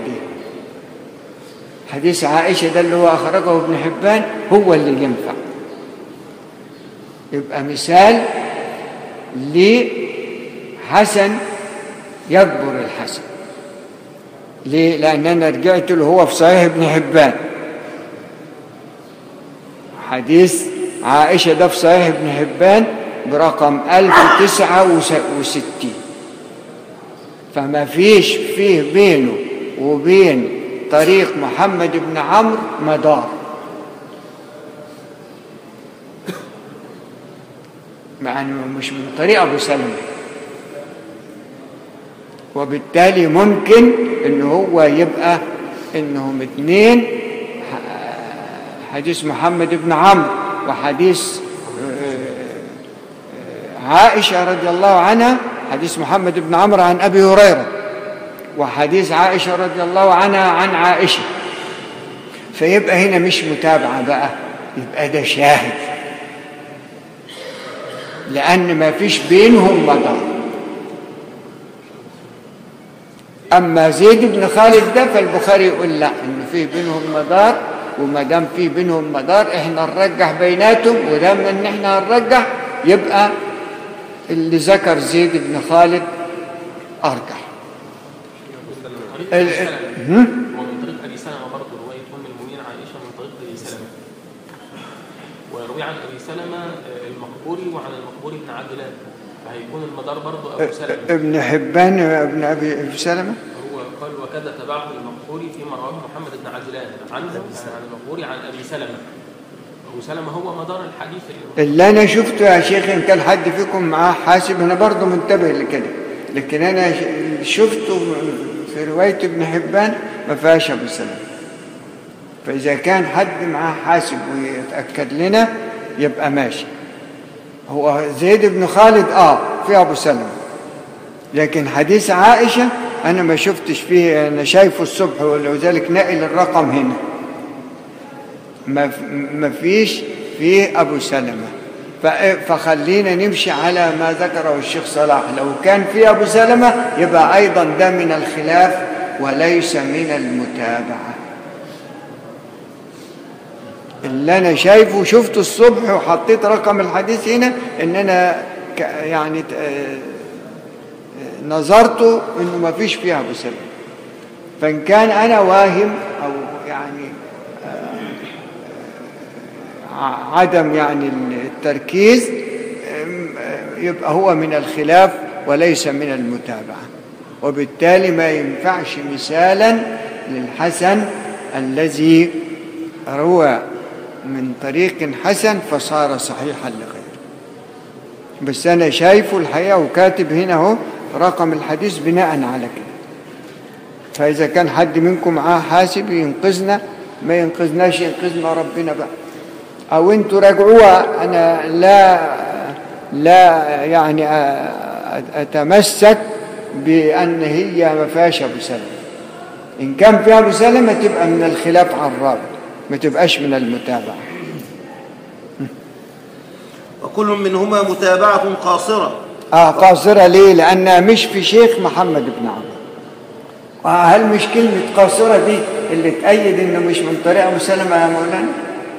حديث عائشة ده اللي هو أخرجه ابن حبان هو اللي ينفع يبقى مثال لحسن يكبر الحسن ليه؟ لأن أنا رجعت له هو في صحيح ابن حبان حديث عائشة ده في صحيح ابن حبان برقم 1069 فما فيش فيه بينه وبين طريق محمد بن عمرو مدار مع انه مش من طريق ابو سلمة وبالتالي ممكن ان هو يبقى انهم اثنين ح- حديث محمد بن عمرو وحديث عائشة رضي الله عنها حديث محمد بن عمرو عن أبي هريرة وحديث عائشة رضي الله عنها عن عائشة فيبقى هنا مش متابعة بقى يبقى ده شاهد لأن ما فيش بينهم مدار أما زيد بن خالد ده فالبخاري يقول لا إن في بينهم مدار وما دام في بينهم مدار إحنا نرجح بيناتهم ودام إن إحنا هنرجح يبقى اللي ذكر زيد بن خالد أرجح ال- ال- هم؟ ومن طريق ابي سلمه برضه روايه ام المؤمنين عائشه من طريق ابي سلمه ويروي عن ابي سلمه آه، المقبوري وعن المقبوري بن عجلان فهيكون المدار برضه ابو سلمه ابن حبان ابن أبي سلمة هو قال وكذا تبعه المقبوري فيما رواه محمد بن عجلان عنه يعني عن المقبوري عن ابي سلمه ابو سلمه هو مدار الحديث اللي اللي أنا شفته يا شيخ إن كان حد فيكم معاه حاسب أنا برضه منتبه لكده لكن أنا ش- اللي شفته في رواية ابن حبان ما فيهاش أبو سلمة فإذا كان حد معاه حاسب ويتأكد لنا يبقى ماشي هو زيد بن خالد آه في أبو سلمة لكن حديث عائشة أنا ما شفتش فيه أنا شايفه الصبح ولذلك نقل الرقم هنا ما ما فيش فيه أبو سلمة ف- فخلينا نمشي على ما ذكره الشيخ صلاح لو كان في أبو سلمة يبقى أيضا ده من الخلاف وليس من المتابعة اللي أنا شايفه شفته الصبح وحطيت رقم الحديث هنا إن أنا ك- يعني ت- آه، نظرته إنه ما فيش فيها أبو سلمة فإن كان أنا واهم أو يعني ع- عدم يعني التركيز أم، يبقى هو من الخلاف وليس من المتابعة وبالتالي ما ينفعش مثالا للحسن الذي روى من طريق حسن فصار صحيحا لغيره بس أنا شايفه الحقيقة وكاتب هنا اهو رقم الحديث بناء على كده فإذا كان حد منكم معاه حاسب ينقذنا ما ينقذناش ينقذنا ربنا بقى أو أنتوا راجعوها أنا لا لا يعني أ- أتمسك بأن هي ما فيهاش أبو سلمة إن كان فيها أبو سلمة تبقى من الخلاف على الرابع ما تبقاش من المتابعة وكل منهما متابعة قاصرة آه قاصرة ليه؟ لأنها مش في شيخ محمد بن عمرو وهل مش كلمة قاصرة دي اللي تأيد إنه مش من طريق أبو سلمة يا مولانا؟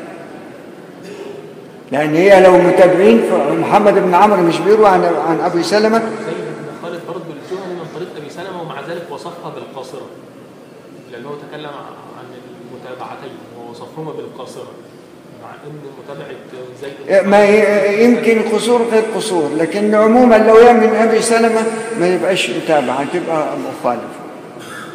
لأن هي لو متابعين محمد بن عمرو مش بيروى عن عن أبي سلمة زيد بن خالد برضه الجهني من طريق ابي سلمه ومع ذلك وصفها بالقاصره لانه تكلم عن المتابعتين ووصفهما بالقاصره مع ان متابعه زيد بن ما ي- يمكن قصور غير قصور لكن عموما لو هي من أبي سلمة ما يبقاش متابعة تبقى مخالف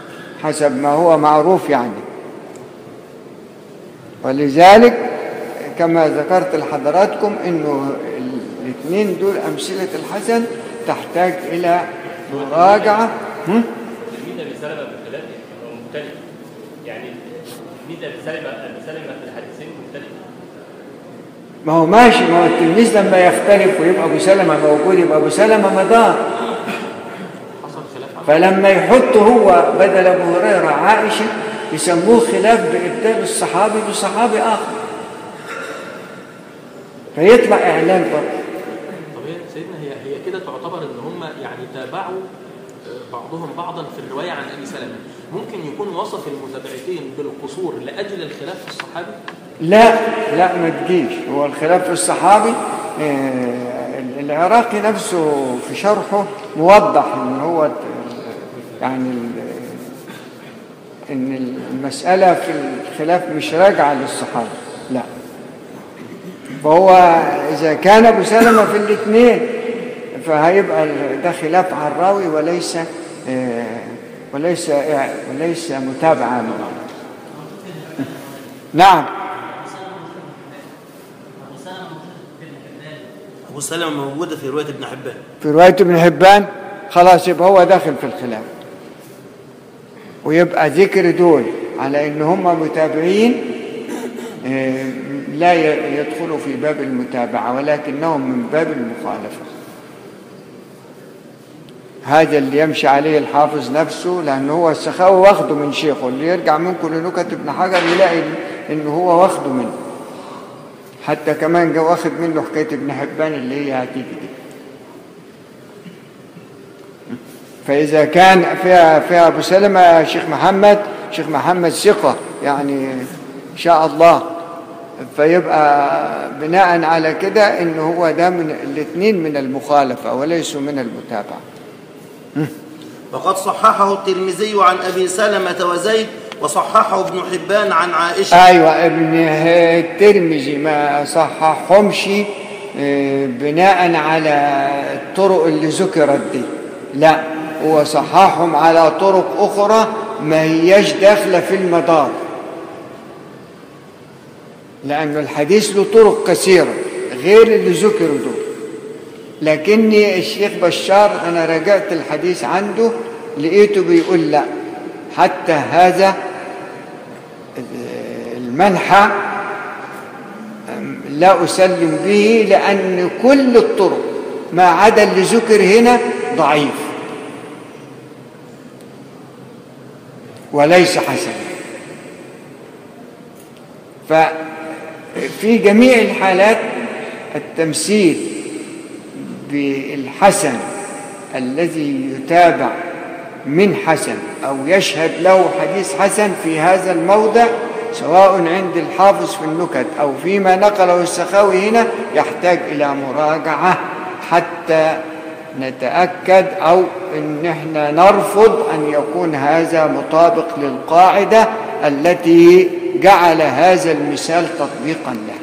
حسب ما هو معروف يعني ولذلك كما ذكرت لحضراتكم انه الاثنين دول امثله الحسن تحتاج الى مراجعه هم؟ تلميذ ابي سلمه بالخلاف مختلف يعني تلميذ ابي سلمه ابي سلمه في الحديثين مختلف ما هو ماشي ما هو التلميذ لما يختلف ويبقى ابو سلمه موجود يبقى ابو سلمه مدار حصل خلاف عن فلما يحط هو بدل ابو هريره عائشه يسموه خلاف بابدال الصحابي بصحابي اخر فيطلع اعلان برضه طب هي سيدنا هي هي كده تعتبر ان هم يعني تابعوا آه، بعضهم بعضا في الروايه عن ابي سلمه ممكن يكون وصف المتابعتين بالقصور لاجل الخلاف في الصحابي لا لا ما تجيش هو الخلاف في الصحابي آه، العراقي نفسه في شرحه موضح ان هو يعني ال- ان المسألة في الخلاف مش راجعة للصحابة لا فهو إذا كان أبو سلمة في الاثنين فهيبقى ده خلاف على الراوي وليس آه، وليس وليس متابعة له. نعم أبو سلمة موجودة في رواية ابن حبان في رواية ابن حبان خلاص يبقى هو داخل في الخلاف ويبقى ذكر دول على ان هم متابعين آه، لا ي- يدخلوا في باب المتابعة ولكنهم من باب المخالفة هذا اللي يمشي عليه الحافظ نفسه لأن هو السخاوي واخده من شيخه اللي يرجع منكم لنكت ابن حجر يلاقي إن هو واخده منه حتى كمان جا واخد منه حكاية ابن حبان اللي هي هتيجي دي فإذا كان فيها فيها أبو سلمة يا شيخ محمد شيخ محمد ثقة يعني إن شاء الله فيبقى بناء على كده إن هو ده من الاثنين من المخالفة وليسوا من المتابعة وقد صححه الترمذي عن أبي سلمة وزيد وصححه ابن حبان عن عائشة أيوة ابن الترمذي ما صححهمش آه، بناء على الطرق اللي ذكرت دي لا هو صححهم على طرق أخرى ما هياش داخلة في المدار لأن الحديث له طرق كثيرة غير اللي ذكروا دول لكني الشيخ بشار أنا راجعت الحديث عنده لقيته بيقول لا حتى هذا المنحى لا أسلم به لأن كل الطرق ما عدا اللي ذكر هنا ضعيف وليس حسنا ففي جميع الحالات التمثيل بالحسن الذي يتابع من حسن أو يشهد له حديث حسن في هذا الموضع سواء عند الحافظ في النكت أو فيما نقله السخاوي هنا يحتاج إلى مراجعة حتى نتأكد أو إن احنا نرفض أن يكون هذا مطابق للقاعدة التي جعل هذا المثال تطبيقا له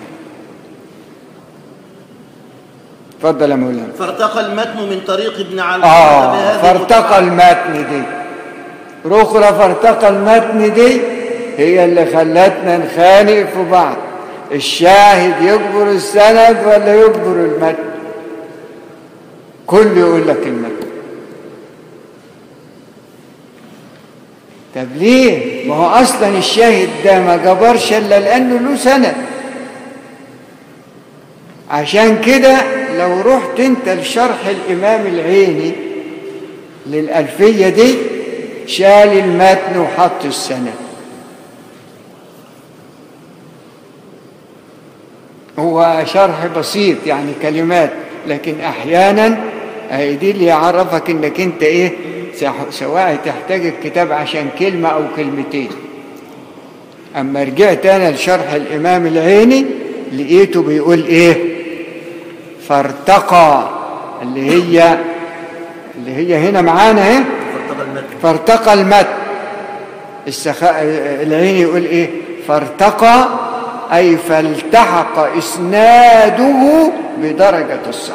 تفضل يا مولانا فارتقى المتن من طريق ابن علقمة آه بهذه فارتقى المتابعة. المتن دي رخرة فارتقى المتن دي هي اللي خلتنا نخانق في بعض الشاهد يجبر السند ولا يجبر المتن كل يقول لك المتن طب ليه ما هو اصلا الشاهد ده ما جبرش الا لانه له سند عشان كده لو رحت انت لشرح الامام العيني للالفيه دي شال المتن وحط السند هو شرح بسيط يعني كلمات لكن احيانا هي دي اللي يعرفك انك انت ايه سح- سواء تحتاج الكتاب عشان كلمه او كلمتين اما رجعت انا لشرح الامام العيني لقيته بيقول ايه فارتقى اللي هي اللي هي هنا معانا اهي فارتقى المتن فارتقى المتن السخاء العين يقول ايه فارتقى اي فالتحق اسناده بدرجه الصحه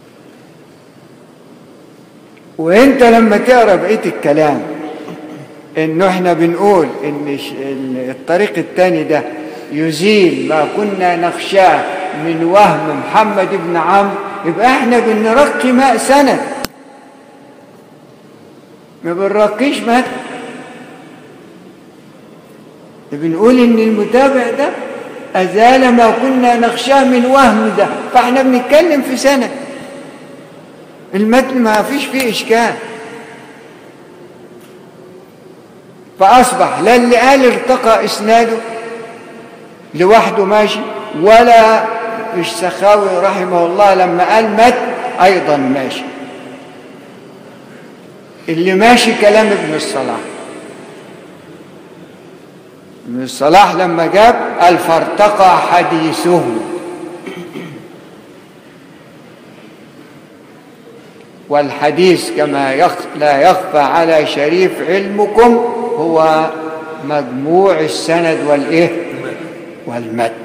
وانت لما تقرا بقيه الكلام انه احنا بنقول ان ش- ال- الطريق الثاني ده يزيل ما كنا نخشاه من وهم محمد بن عمرو يبقى احنا بنرقي ماء سند ما بنرقيش ماء بنقول ان المتابع ده ازال ما كنا نخشاه من وهم ده فاحنا بنتكلم في سند المتن ما فيش فيه اشكال فأصبح لا اللي قال ارتقى إسناده لوحده ماشي ولا السخاوي رحمه الله لما قال مت أيضا ماشي اللي ماشي كلام ابن الصلاح ابن الصلاح لما جاب قال فارتقى حديثه والحديث كما يخ... لا يخفى على شريف علمكم هو مجموع السند والايه والمتن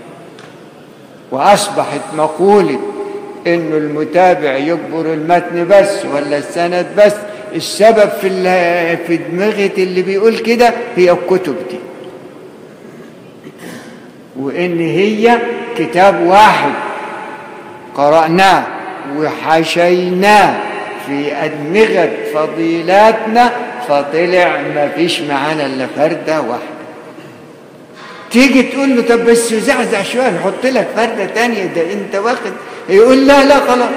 واصبحت مقوله انه المتابع يجبر المتن بس ولا السند بس السبب في ال- في دماغه اللي بيقول كده هي الكتب دي وان هي كتاب واحد قرأناه وحشيناه في أدمغة فضيلاتنا فطلع ما فيش معانا إلا فردة واحدة تيجي تقول له طب بس زعزع شوية نحط لك فردة تانية ده أنت واخد يقول لا لا خلاص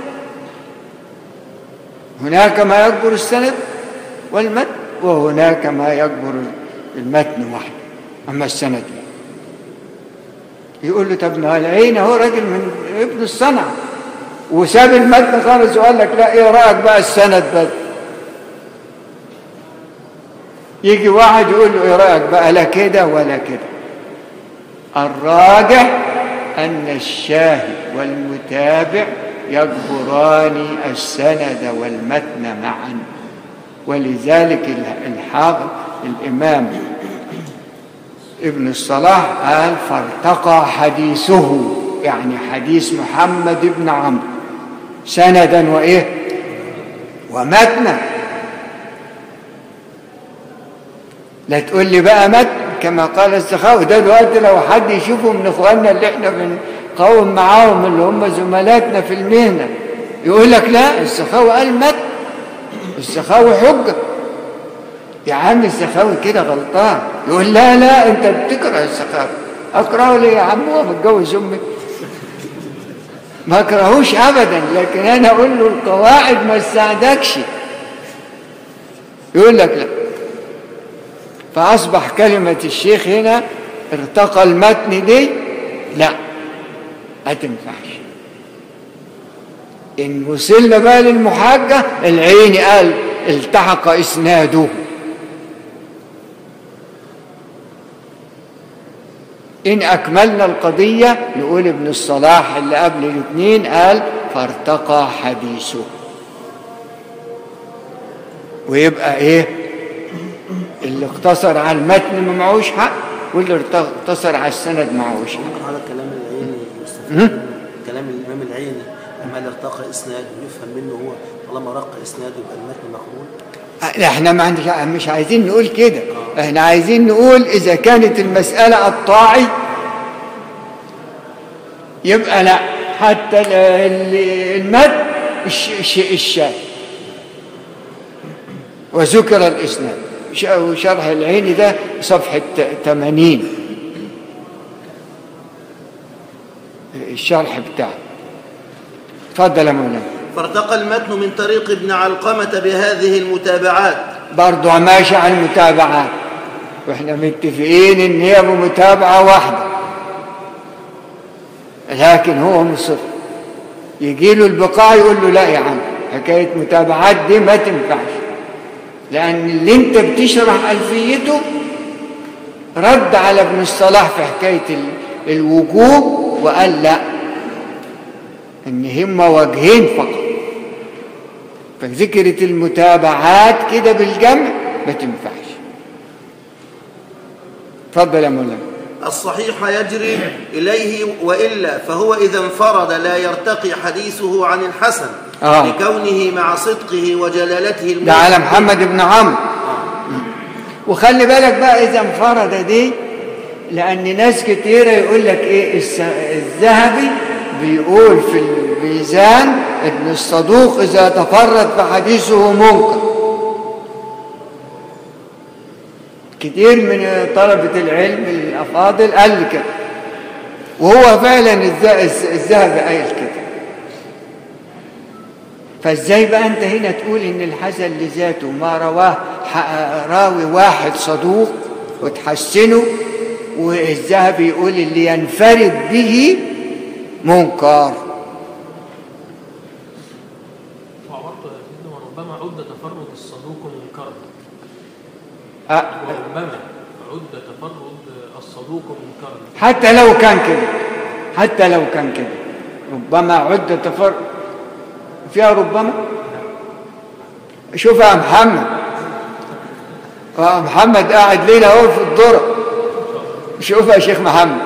هناك ما يكبر السند والمتن وهناك ما يكبر المتن وحده أما السند لا يقول له طب ما العين اهو راجل من ابن الصنعة وساب المتن خالص وقال لك لا ايه رايك بقى السند بس يجي واحد يقول له ايه رايك بقى لا كده ولا كده الراجح ان الشاهد والمتابع يجبران السند والمتن معا ولذلك الحافظ الامام ابن الصلاح قال فارتقى حديثه يعني حديث محمد بن عمرو سندا وايه ومتنا لا تقول لي بقى متن كما قال السخاوي ده دلوقتي لو حد يشوفه من اخواننا اللي احنا بنقاوم معاهم اللي هم زملاتنا في المهنه يقول لك لا السخاوي قال متن السخاوي حجه يا عم السخاوي كده غلطان يقول لا لا انت بتكره السخاوي اكرهه ليه يا عم هو متجوز امي ما اكرهوش ابدا لكن انا اقول له القواعد ما تساعدكش يقول لك لا فاصبح كلمه الشيخ هنا ارتقى المتن دي لا ما تنفعش ان وصلنا بقى للمحاجه العين قال التحق اسناده إن أكملنا القضية نقول ابن الصلاح اللي قبل الاثنين قال فارتقى حديثه ويبقى إيه اللي اقتصر على المتن ما معهوش حق واللي اقتصر على السند معهوش حق ممكن على كلام العيني يستفيد كلام الإمام العيني لما قال ارتقى إسناده يفهم منه هو طالما رق إسناده يبقى المتن مقبول احنا ما عندنا مش عايزين نقول كده احنا عايزين نقول اذا كانت المسألة الطاعي يبقى لا حتى ال- ال- المد الش- الش- الشاي وذكر الاسناد ش- وشرح العين ده صفحة 80 الشرح بتاعه اتفضل يا مولانا فارتقى المتن من طريق ابن علقمة بهذه المتابعات برضه ماشي على المتابعات واحنا متفقين ان هي بمتابعة واحدة لكن هو مصر يجي له البقاء يقول له لا يا عم حكاية متابعات دي ما تنفعش لأن اللي انت بتشرح ألفيته رد على ابن الصلاح في حكاية ال- الوجوب وقال لا ان هما وجهين فقط فذكرت المتابعات كده بالجمع ما تنفعش اتفضل يا مولانا الصحيح يجري إليه وإلا فهو إذا انفرد لا يرتقي حديثه عن الحسن آه. لكونه مع صدقه وجلالته ده على الموصف محمد بن عمرو وخلي بالك بقى إذا انفرد دي لأن ناس كتيرة يقول لك إيه الس- الذهبي بيقول في الميزان إن الصدوق إذا تفرد فحديثه منكر كتير من طلبة العلم الأفاضل قال لي كده وهو فعلا الذ- الز- الذهبي قايل كده فازاي بقى انت هنا تقول ان الحسن لذاته ما رواه ح- راوي واحد صدوق وتحسنه والذهبي يقول اللي ينفرد به منكر وعبرت يا سيدنا وربما عد تفرد الصدوق منكرا أه، وربما عد تفرد الصدوق منكرا حتى لو كان كده حتى لو كان كده ربما عد تفرد فيها ربما شوف يا محمد آه، محمد قاعد ليلة اهو في الذرة شوف يا شيخ محمد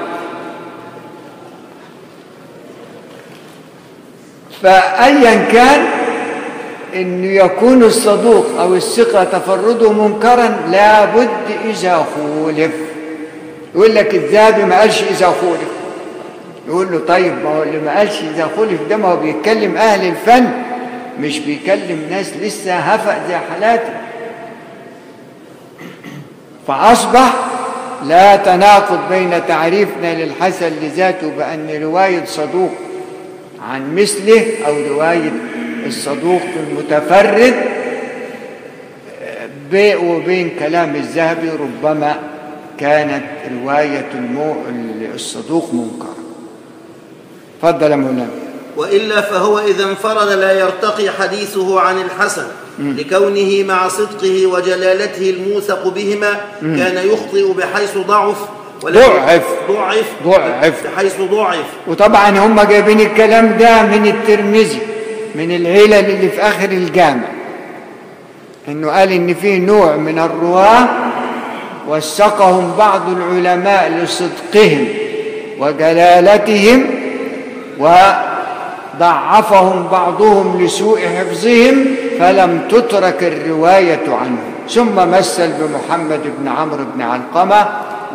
فأيا كان أن يكون الصدوق أو الثقة تفرده منكرا لابد إذا خولف يقول لك الذهبي ما قالش إذا خولف يقول له طيب ما هو اللي ما قالش إذا خولف ده ما هو بيتكلم أهل الفن مش بيكلم ناس لسه هفأ زي حالاتي فأصبح لا تناقض بين تعريفنا للحسن لذاته بأن رواية صدوق عن مثله أو رواية الصدوق المتفرد بي- وبين كلام الذهبي ربما كانت رواية المو... الصدوق منكرة تفضل يا مولانا وإلا فهو إذا انفرد لا يرتقي حديثه عن الحسن لكونه مع صدقه وجلالته الموثق بهما كان يخطئ بحيث ضعف ولكن- ضعف. ضعف ضعف. بحيث ضعف وطبعا هم جايبين الكلام ده من الترمذي من العلل اللي في آخر الجامع انه قال ان في نوع من الرواه وثقهم بعض العلماء لصدقهم وجلالتهم وضعفهم بعضهم لسوء حفظهم فلم تترك الرواية عنهم ثم مثل بمحمد بن عمرو بن علقمة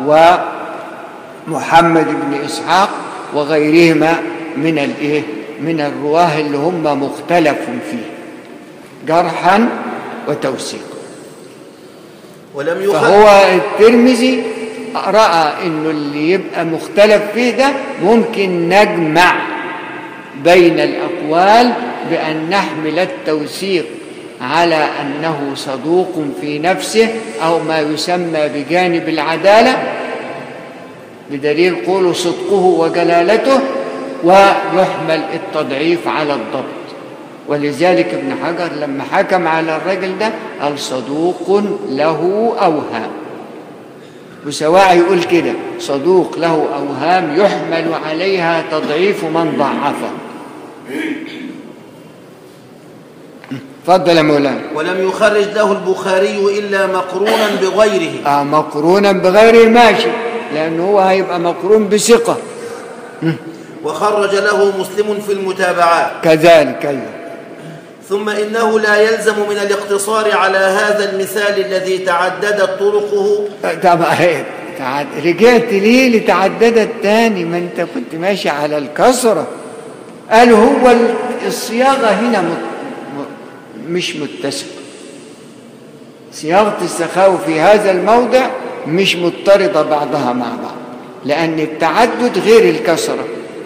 ومحمد بن إسحاق وغيرهما من الايه من الرواه اللي هم مختلف فيه جرحا وتوثيقا ولم يخرج فهو الترمذي رأى انه اللي يبقى مختلف فيه ده ممكن نجمع بين الأقوال بأن نحمل التوثيق على أنه صدوق في نفسه أو ما يسمى بجانب العدالة بدليل قول صدقه وجلالته ويحمل التضعيف على الضبط ولذلك ابن حجر لما حكم على الرجل ده قال صدوق له أوهام وسواء يقول كده صدوق له أوهام يحمل عليها تضعيف من ضعفه تفضل يا مولانا ولم يخرج له البخاري إلا مقرونا بغيره آه مقرونا بغير ماشي لأنه هو هيبقى مقرون بثقة وخرج له مسلم في المتابعات كذلك أيوه ثم إنه لا يلزم من الاقتصار على هذا المثال الذي تعددت طرقه طب هيك تعد... رجعت ليه لتعددت تاني ما انت كنت ماشي على الكسرة قال هو ال- الصياغة هنا مت... م... مش متسقة صياغة السخاوة في هذا الموضع مش مضطردة بعضها مع بعض لأن التعدد غير الكسرة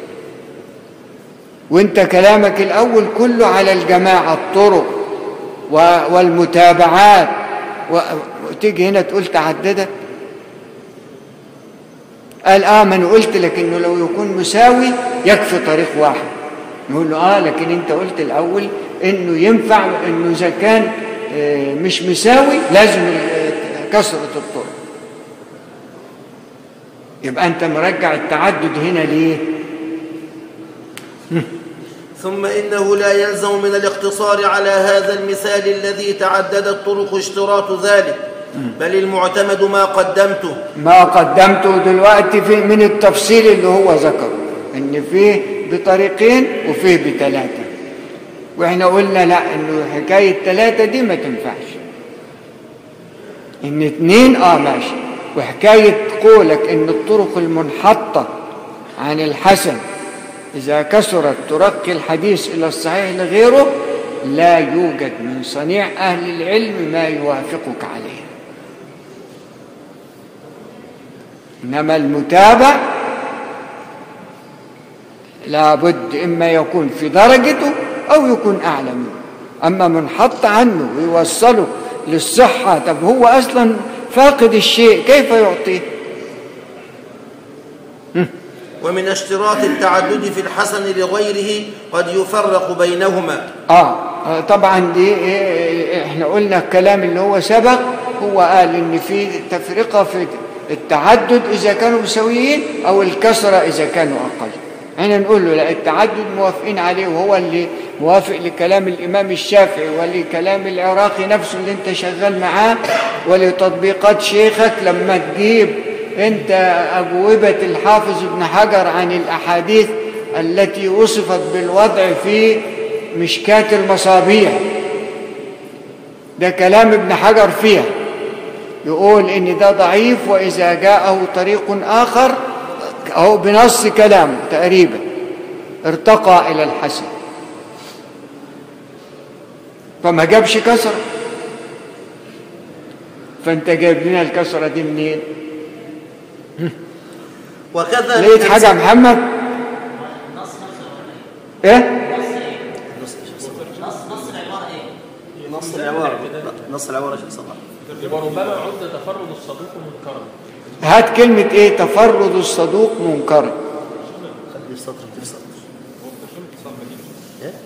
وانت كلامك الأول كله على الجماعة الطرق و... والمتابعات و... وتيجي هنا تقول تعددت قال اه ما انا قلت لك انه لو يكون مساوي يكفي طريق واحد نقول له اه لكن انت قلت الاول انه ينفع انه اذا كان آه، مش مساوي لازم ال- كثره الطرق يبقى انت مرجع التعدد هنا ليه ثم إنه لا يلزم من الاقتصار على هذا المثال الذي تعددت طرق اشتراط ذلك بل المعتمد ما قدمته ما قدمته دلوقتي في من التفصيل اللي هو ذكره ان فيه بطريقين وفيه بثلاثه واحنا قلنا لا انه حكايه ثلاثه دي ما تنفعش ان اتنين اه ماشي وحكاية قولك ان الطرق المنحطة عن الحسن اذا كثرت ترقي الحديث الى الصحيح لغيره لا يوجد من صنيع اهل العلم ما يوافقك عليه انما المتابع لابد اما يكون في درجته او يكون اعلى منه اما منحط عنه ويوصله للصحه طب هو اصلا فاقد الشيء كيف يعطيه ومن اشتراط التعدد في الحسن لغيره قد يفرق بينهما آه آه، طبعا دي إيه، احنا قلنا الكلام اللي هو سبق هو قال ان في تفرقة في التعدد اذا كانوا مساويين او الكسرة اذا كانوا اقل احنا نقول له لا التعدد موافقين عليه وهو اللي موافق لكلام الامام الشافعي ولكلام العراقي نفسه اللي انت شغال معاه ولتطبيقات شيخك لما تجيب انت اجوبة الحافظ ابن حجر عن الاحاديث التي وصفت بالوضع في مشكاة المصابيح ده كلام ابن حجر فيها يقول ان ده ضعيف واذا جاءه طريق اخر او بنص كلامه تقريبا ارتقى الى الحسن فما جابش كسرة فانت جايب لنا الكسرة دي منين وكذا لقيت من حاجة يا محمد ايه نص العبارة نص العبارة شيخ صلاح وربما عد تفرد الصدوق منكرا هات كلمة ايه تفرد الصدوق منكر خلي في سطر في سطر إيه؟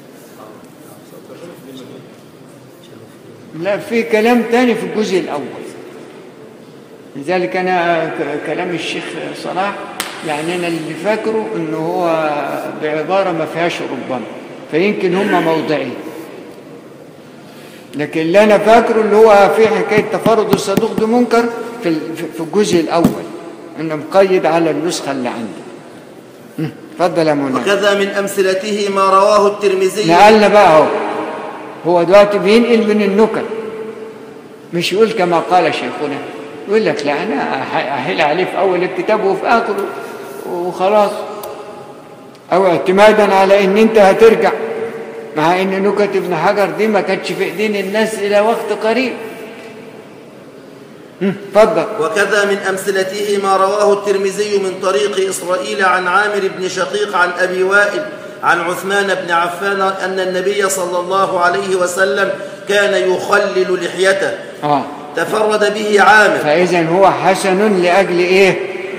لا في كلام تاني في الجزء الأول لذلك أنا ك- كلام الشيخ صلاح يعني أنا اللي فاكره إنه هو بعبارة ما فيهاش ربما فيمكن هم موضعين لكن اللي أنا فاكره اللي هو في حكاية تفرد الصدوق ده منكر في ال- في- في الجزء الأول إنه مقيد على النسخة اللي عندي م، اتفضل يا منى وكذا من أمثلته ما رواه الترمذي نقلنا بقى اهو هو دلوقتي بينقل من النكت مش يقول كما قال شيخنا يقول لك لا انا أح- احيل عليه في اول الكتاب وفي اخره وخلاص او اعتمادا على ان انت هترجع مع ان نكت ابن حجر دي ما كانتش في ايدين الناس الى وقت قريب هم، اتفضل وكذا من أمثلته ما رواه الترمذي من طريق إسرائيل عن عامر بن شقيق عن أبي وائل عن عثمان بن عفان أن النبي صلى الله عليه وسلم كان يخلل لحيته اه تفرد به عامر فاذا هو حسن لاجل ايه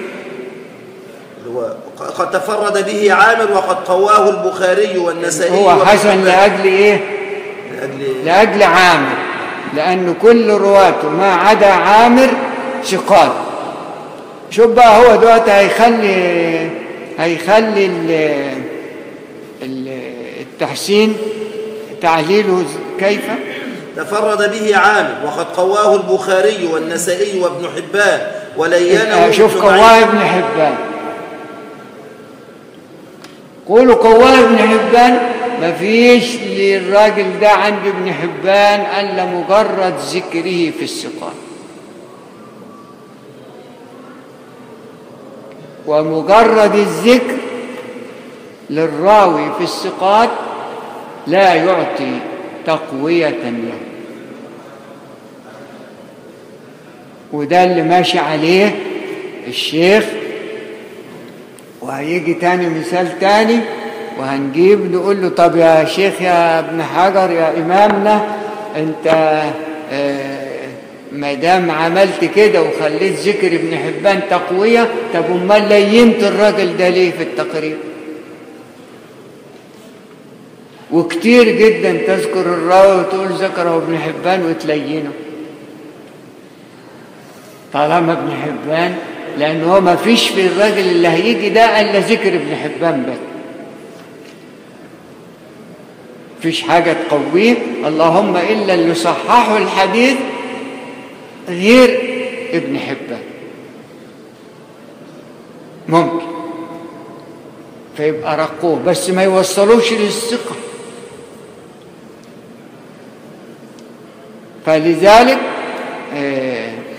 هو قد تفرد به عامر وقد قواه البخاري والنسائي هو وابن حسن حبان. لاجل ايه لأجل لأجل عامر لأن كل رواته ما عدا عامر ثقات شوف بقى هو دلوقتي هيخلي هيخلي ال- ال- التحسين تعليله كيف؟ تفرد به عامر وقد قواه البخاري والنسائي وابن حبان ولينه آه، شوف ابن معين. قواه ابن حبان قولوا قواه ابن حبان ما فيش للراجل ده عند ابن حبان الا مجرد ذكره في الثقات ومجرد الذكر للراوي في الثقات لا يعطي تقوية له وده اللي ماشي عليه الشيخ وهيجي تاني مثال تاني وهنجيب نقول له طب يا شيخ يا ابن حجر يا إمامنا أنت آه، ما دام عملت كده وخليت ذكر ابن حبان تقوية طب امال لينت الراجل ده ليه في التقرير وكتير جدا تذكر الراوي وتقول ذكره ابن حبان وتلينه طالما ابن حبان لأن هو ما فيش في الراجل اللي هيجي ده إلا ذكر ابن حبان بس فيش حاجة تقويه اللهم إلا اللي صححوا الحديث غير ابن حبان ممكن فيبقى رقوه بس ما يوصلوش للثقة فلذلك آه،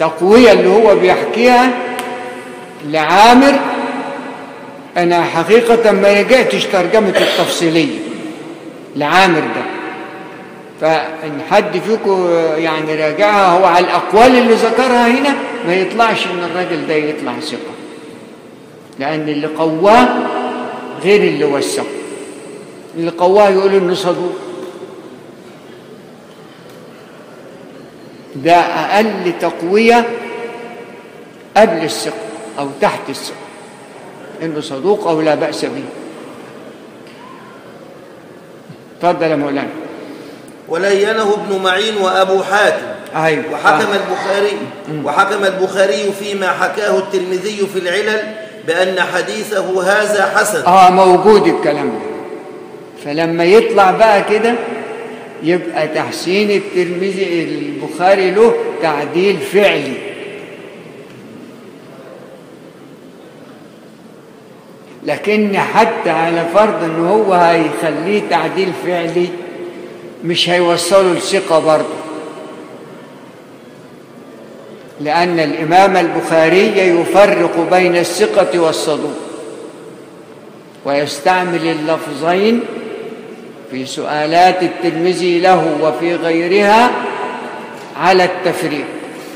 التقوية اللي هو بيحكيها لعامر أنا حقيقة ما رجعتش ترجمة التفصيلية لعامر ده فإن حد فيكم يعني راجعها هو على الأقوال اللي ذكرها هنا ما يطلعش إن الراجل ده يطلع ثقة لأن اللي قواه غير اللي وثقه اللي قواه يقول إنه صدوق ده أقل تقوية قبل الثقة أو تحت الثقة إنه صدوق أو لا بأس به تفضل يا مولانا ولينه ابن معين وأبو حاتم أيوة وحكم آه. البخاري وحكم البخاري فيما حكاه الترمذي في العلل بأن حديثه هذا حسن اه موجود الكلام ده فلما يطلع بقى كده يبقى تحسين الترمذي البخاري له تعديل فعلي لكن حتى على فرض ان هو هيخليه تعديل فعلي مش هيوصله لثقة برضه لأن الإمام البخاري يفرق بين الثقة والصدوق ويستعمل اللفظين في سؤالات الترمذي له وفي غيرها على التفريق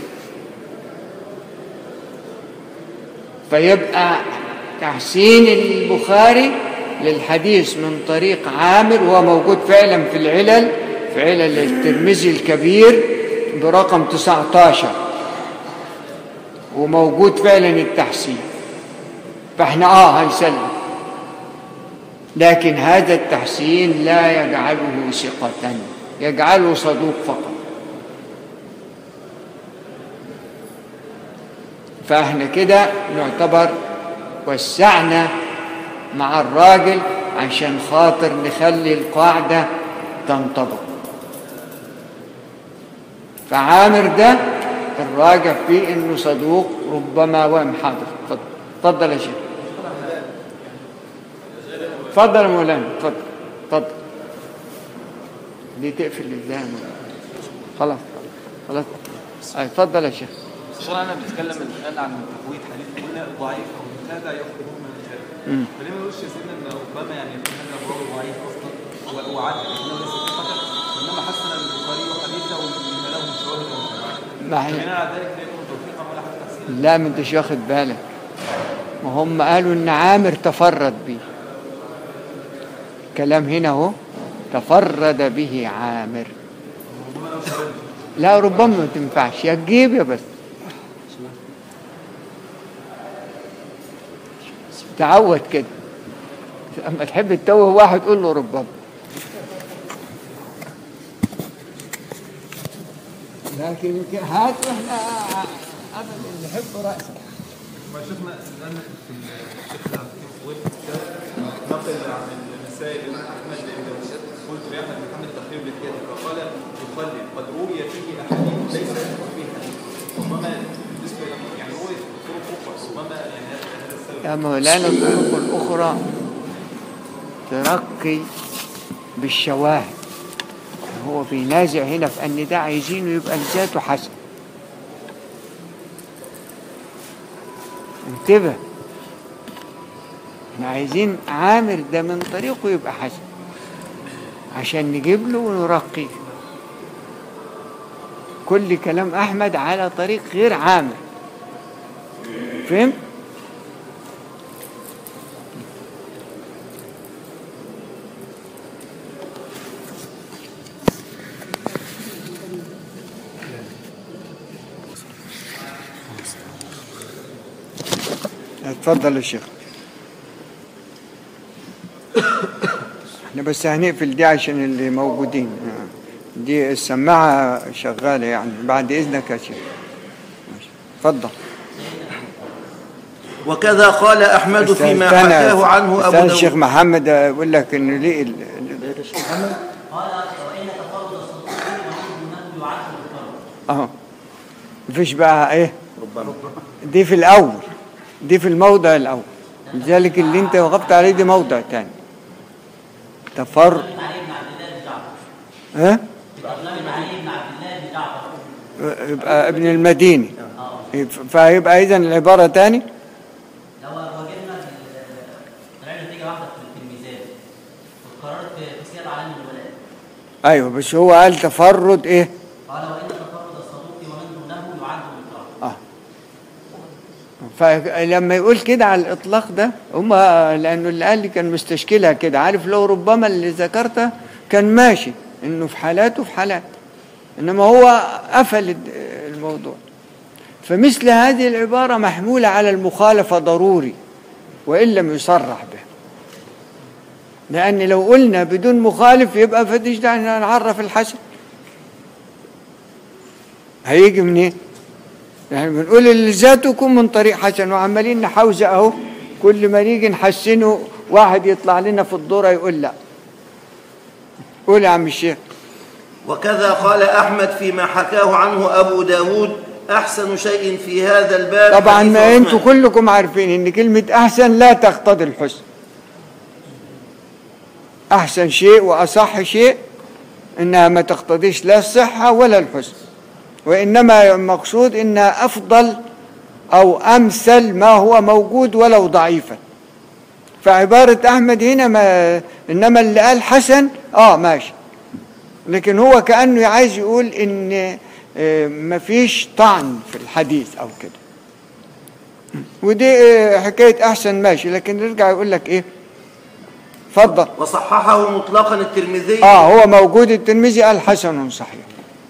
فيبقى تحسين البخاري للحديث من طريق عامر وهو موجود فعلا في العلل في علل الترمذي الكبير برقم 19 وموجود فعلا التحسين فاحنا اه هنسلم لكن هذا التحسين لا يجعله ثقة يجعله صدوق فقط فاحنا كده نعتبر وسعنا مع الراجل عشان خاطر نخلي القاعدة تنطبق فعامر ده الراجع فيه انه صدوق ربما وهم حاضر اتفضل اتفضل يا شيخ اتفضل يا مولانا اتفضل اتفضل دي تقفل ازاي يا مولانا خلاص خلاص أي، اتفضل يا شيخ شرعنا بنتكلم الان عن تقويه حديث قلنا ضعيف او متابع يخرج من الرجال مم. فليه ما نقولش يا سيدنا ان ربما يعني يكون هذا الراوي ضعيف اصلا و- وعد انه ليس ثقه وانما حسن البخاري حديثه لما له من شواهد ومتابعات ما احنا بناء على ذلك لا يكون توفيقا ولا حتى تحسينا لا ما انتش واخد بالك ما هم قالوا ان عامر تفرد به كلام هنا اهو تفرد به عامر لا ربما ما تنفعش يا تجيب يا بس تعود كده اما تحب تتوه واحد قول له ربما لكن هات احنا ابدا نحب راسك ما شفنا الان في الشيخ عبد الحكيم قوي نقل عن المسائل احمد قلت لاحمد بن محمد تقريب للكاتب فقال يخلد قد روي فيه احاديث ليس يذكر فيه حديث ربما بالنسبه له يعني روي طرق اخرى ربما يعني هذا السبب يا مولانا الطرق الأخرى ترقي بالشواهد هو بينازع هنا في أن ده عايزينه يبقى لذاته حسن انتبه احنا عايزين عامر ده من طريقه يبقى حسن عشان نجيب له ونرقيه كل كلام أحمد على طريق غير عامر فهمت؟ اتفضل يا شيخ احنا بس هنقفل دي عشان اللي موجودين دي السماعة شغالة يعني بعد إذنك يا شيخ ماشي. اتفضل وكذا قال أحمد فيما استنى- حكاه عنه أبو استنى الشيخ داود محمد يقول لك إنه ليه ال- ال- قال وإن تفرد الصديقين ونحن أنه يعد بالفرد اهو مفيش بقى ايه دي في الاول دي في الموضع الاول لذلك اللي انت وقفت عليه دي موضع تاني تفر علي بن عبد الله بن جعفر ها بأفلام علي بن عبد الله بن جعفر يبقى ابن المديني اه فهيبقى إذن العبارة تاني لو واجهنا في طلع نتيجه واحده في الميزان وقررت في سير علامه الولاء أيوه بس هو قال تفرد إيه قال وان تفرد الصدوق ومن دونه يعد بالقرار فلما يقول كده على الإطلاق ده هم لأنه اللي قال لي كان مستشكلها كده عارف لو ربما اللي ذكرته كان ماشي إنه في حالات وفي حالات إنما هو قفل الد- الموضوع فمثل هذه العبارة محمولة على المخالفة ضروري وإن لم يصرح به لأن لو قلنا بدون مخالف يبقى فديش دعنا نعرف الحسن هيجي منين؟ يعني بنقول اللي ذاتكم من طريق حسن وعمالين نحوزه اهو كل ما نيجي نحسنه واحد يطلع لنا في الدورة يقول لا قول يا عم الشيخ وكذا قال أحمد فيما حكاه عنه أبو داود أحسن شيء في هذا الباب طبعا حديث ما عثمان. انتوا كلكم عارفين ان كلمة احسن لا تقتضي الحسن احسن شيء واصح شيء انها ما تقتضيش لا الصحة ولا الحسن وانما المقصود انها افضل او امثل ما هو موجود ولو ضعيفا فعبارة احمد هنا ما انما اللي قال حسن اه ماشي لكن هو كأنه عايز يقول ان آه، مفيش طعن في الحديث او كده ودي آه، حكاية احسن ماشي لكن يرجع يقول لك ايه اتفضل وصححه مطلقا الترمذي اه هو موجود الترمذي قال حسن صحيح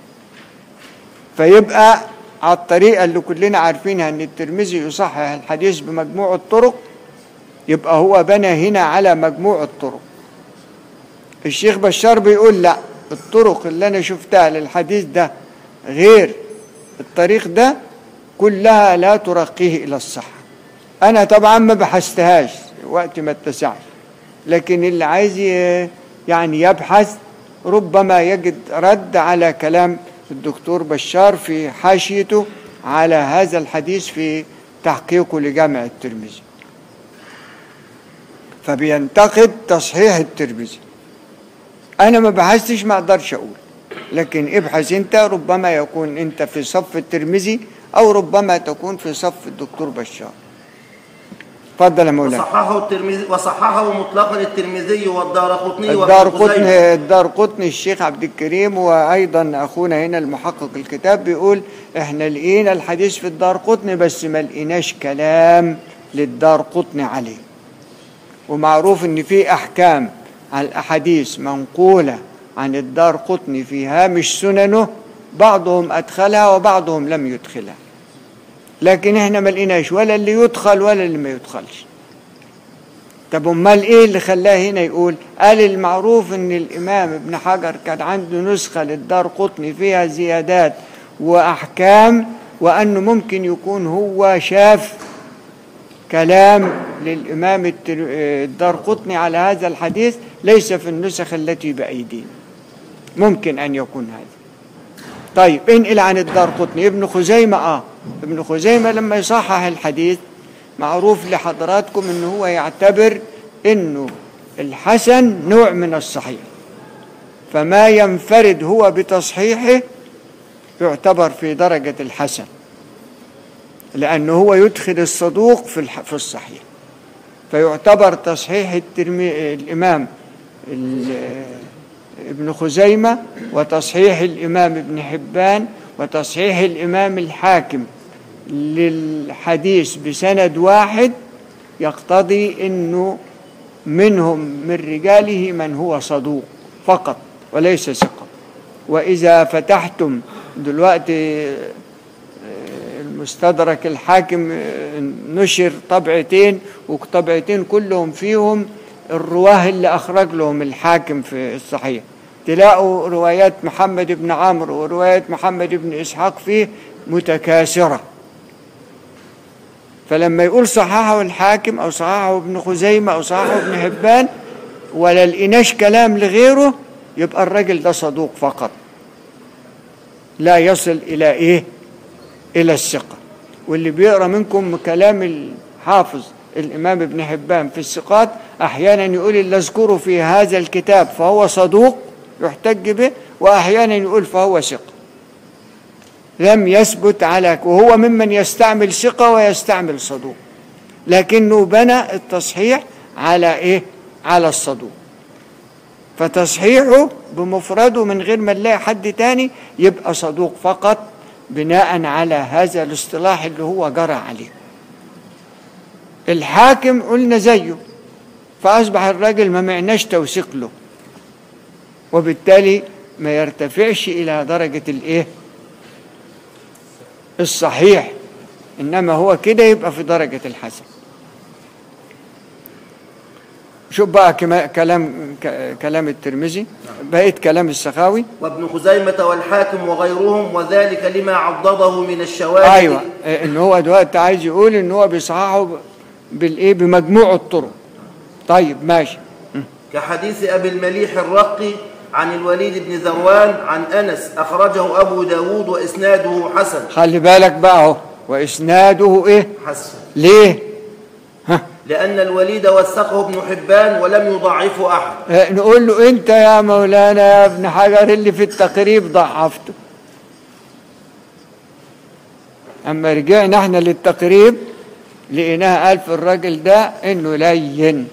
فيبقى على الطريقة اللي كلنا عارفينها ان الترمذي يصحح الحديث بمجموع الطرق يبقى هو بنى هنا على مجموع الطرق الشيخ بشار بيقول لا الطرق اللي انا شفتها للحديث ده غير الطريق ده كلها لا ترقيه الى الصحة انا طبعا ما بحثتهاش وقت ما اتسعش لكن اللي عايز ي- يعني يبحث ربما يجد رد على كلام الدكتور بشار في حاشيته على هذا الحديث في تحقيقه لجامع الترمذي فبينتقد تصحيح الترمذي انا ما بحثتش ما اقدرش اقول لكن ابحث انت ربما يكون انت في صف الترمذي او ربما تكون في صف الدكتور بشار اتفضل يا مولانا وصححه الترمذي وصححه مطلقا الترمذي والدارقطني الدار وابن خزيمة. قطني الدار قطني الشيخ عبد الكريم وايضا اخونا هنا المحقق الكتاب بيقول احنا لقينا الحديث في الدار قطني بس ما لقيناش كلام للدار قطني عليه ومعروف ان في احكام على الاحاديث منقوله عن الدار قطني في هامش سننه بعضهم ادخلها وبعضهم لم يدخلها لكن احنا ما لقيناش ولا اللي يدخل ولا اللي ما يدخلش طب امال ايه اللي خلاه هنا يقول قال المعروف ان الامام ابن حجر كان عنده نسخه للدار قطني فيها زيادات واحكام وانه ممكن يكون هو شاف كلام للامام التر- الدار قطني على هذا الحديث ليس في النسخ التي بايدينا ممكن ان يكون هذا طيب انقل عن الدار قطني ابن خزيمة اه ابن خزيمة لما يصحح الحديث معروف لحضراتكم انه هو يعتبر انه الحسن نوع من الصحيح فما ينفرد هو بتصحيحه يعتبر في درجة الحسن لأنه هو يدخل الصدوق في الح- في الصحيح فيعتبر تصحيح الترمي الإمام ال- ابن خزيمة وتصحيح الإمام ابن حبان وتصحيح الإمام الحاكم للحديث بسند واحد يقتضي أنه منهم من رجاله من هو صدوق فقط وليس ثقة وإذا فتحتم دلوقتي آه، المستدرك الحاكم آه، نشر طبعتين وطبعتين كلهم فيهم الرواه اللي أخرج لهم الحاكم في الصحيح تلاقوا روايات محمد بن عمرو وروايات محمد بن إسحاق فيه متكاثرة فلما يقول صححه الحاكم أو صححه ابن خزيمة أو صححه ابن حبان ولا لقيناش كلام لغيره يبقى الراجل ده صدوق فقط لا يصل إلى إيه إلى الثقة واللي بيقرأ منكم كلام الحافظ الإمام ابن حبان في الثقات أحيانا يقول اللي أذكره في هذا الكتاب فهو صدوق يحتج به وأحيانا يقول فهو ثقة لم يثبت على وهو ممن يستعمل ثقة ويستعمل صدوق لكنه بنى التصحيح على ايه على الصدوق فتصحيحه بمفرده من غير ما نلاقي حد تاني يبقى صدوق فقط بناء على هذا الاصطلاح اللي هو جرى عليه الحاكم قلنا زيه فأصبح الراجل ما معناش توثيق له وبالتالي ما يرتفعش إلى درجة الإيه الصحيح إنما هو كده يبقى في درجة الحسن شوف بقى كما- كلام ك- كلام الترمذي بقيت كلام السخاوي وابن خزيمة والحاكم وغيرهم وذلك لما عضده من الشواذ ايوه آه، ان هو دلوقتي عايز يقول ان هو بيصححه ب- بالايه بمجموع الطرق طيب ماشي كحديث أبي المليح الرقي عن الوليد بن ذروان عن أنس أخرجه أبو داود وإسناده حسن خلي بالك بقى اهو واسناده ايه حسن ليه ها لأن الوليد وثقه ابن حبان ولم يضعفه أحد آه، نقول له انت يا مولانا يا ابن حجر اللي في التقريب ضعفته اما رجعنا احنا للتقريب لقيناها قال في الراجل ده انه لين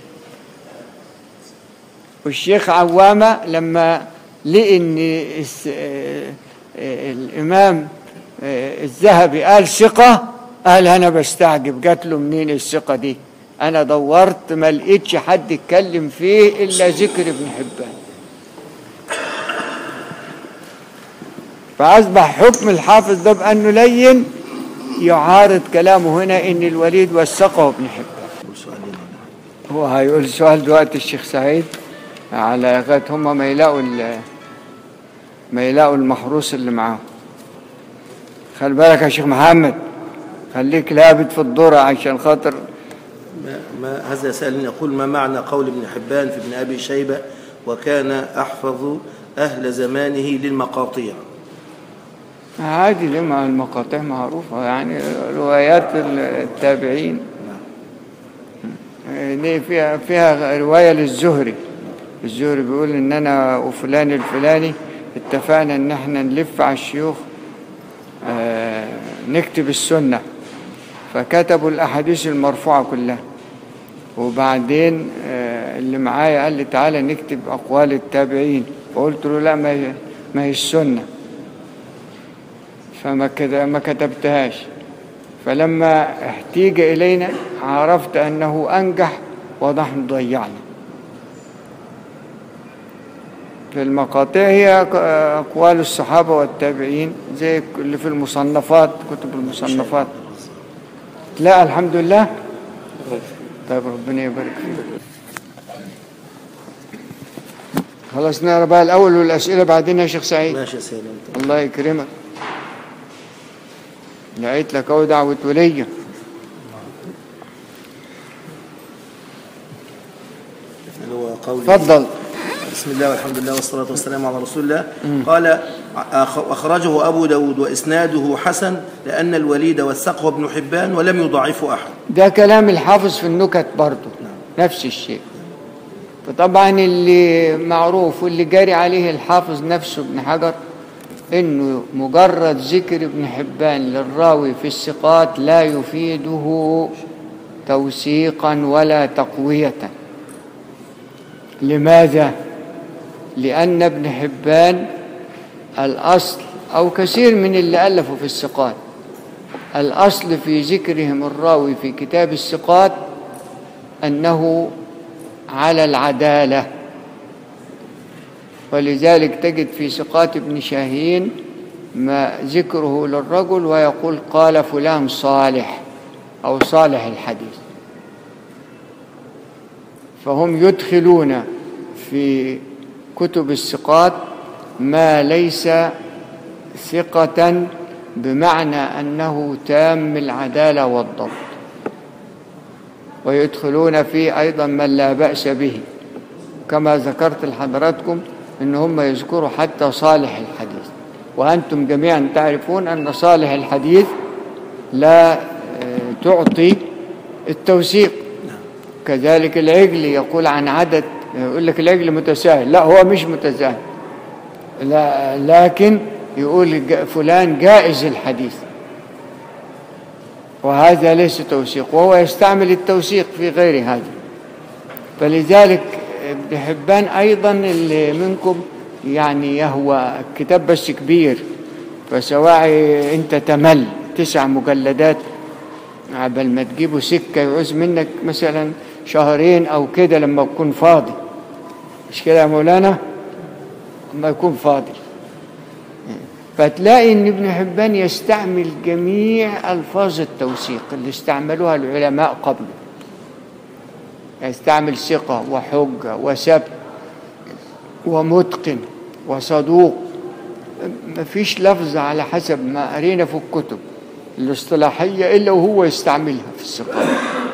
والشيخ عوامة لما لقي ان الس- آه، آه، الامام آه، الذهبي قال ثقة قال انا بستعجب جات له منين الثقة دي انا دورت ما لقيتش حد يتكلم فيه الا ذكر ابن حبان فاصبح حكم الحافظ ده بانه لين يعارض كلامه هنا ان الوليد وثقه ابن حبان هو هيقول سؤال دلوقتي الشيخ سعيد على لغايه هم ما يلاقوا ال- ما يلاقوا المحروس اللي معاهم خلي بالك يا شيخ محمد خليك لابد في الذرة عشان خاطر ما, ما هذا يسألني يقول ما معنى قول ابن حبان في ابن أبي شيبة وكان أحفظ أهل زمانه للمقاطيع عادي ليه ما المقاطع معروفة يعني روايات التابعين دي فيها فيها رواية للزهري الزهري بيقول ان انا وفلان الفلاني اتفقنا ان احنا نلف على الشيوخ آه، نكتب السنة فكتبوا الاحاديث المرفوعة كلها وبعدين آه، اللي معايا قال لي تعالى نكتب اقوال التابعين فقلت له لا ما هي ما هي السنه فما كده ما كتبتهاش فلما احتيج إلينا عرفت أنه أنجح ونحن ضيعنا في المقاطع هي أقوال الصحابة والتابعين زي اللي في المصنفات كتب المصنفات لا الحمد لله طيب ربنا يبارك فيك خلاص نقرا بقى الأول والأسئلة بعدين يا شيخ سعيد ماشي يا سيدي أنت. الله يكرمك لقيت لك اهو دعوة ولية اللي هو قول اتفضل بسم الله والحمد لله والصلاة والسلام على رسول الله قال أخ- أخرجه أبو داود وإسناده حسن لأن الوليد وثقه ابن حبان ولم يضعفه أحد ده كلام الحافظ في النكت برضه نفس الشيء فطبعا اللي معروف واللي جاري عليه الحافظ نفسه ابن حجر انه مجرد ذكر ابن حبان للراوي في الثقات لا يفيده توثيقا ولا تقوية لماذا؟ لأن ابن حبان الأصل أو كثير من اللي ألفوا في الثقات الأصل في ذكرهم الراوي في كتاب الثقات أنه على العدالة ولذلك تجد في ثقات ابن شاهين ما ذكره للرجل ويقول قال فلان صالح أو صالح الحديث فهم يدخلون في كتب الثقات ما ليس ثقة بمعنى أنه تام العدالة والضبط ويدخلون فيه أيضا من لا بأس به كما ذكرت لحضراتكم ان هم يذكروا حتى صالح الحديث وانتم جميعا تعرفون ان صالح الحديث لا آه، تعطي التوثيق كذلك العجل يقول عن عدد يقول لك العجل متساهل لا هو مش متساهل لا لكن يقول ج- فلان جائز الحديث وهذا ليس توثيق وهو يستعمل التوثيق في غير هذا فلذلك ابن حبان أيضا اللي منكم يعني يهوى كتاب بس كبير فسواء أنت تمل تسع مجلدات عبل ما تجيبه سكة يعوز منك مثلا شهرين أو كده لما تكون فاضي مش كده يا مولانا لما يكون فاضي فتلاقي ان ابن حبان يستعمل جميع الفاظ التوثيق اللي استعملوها العلماء قبله يستعمل ثقة وحجة وسبت ومتقن وصدوق مفيش لفظ على حسب ما قرينا في الكتب الاصطلاحية إلا وهو يستعملها في الثقة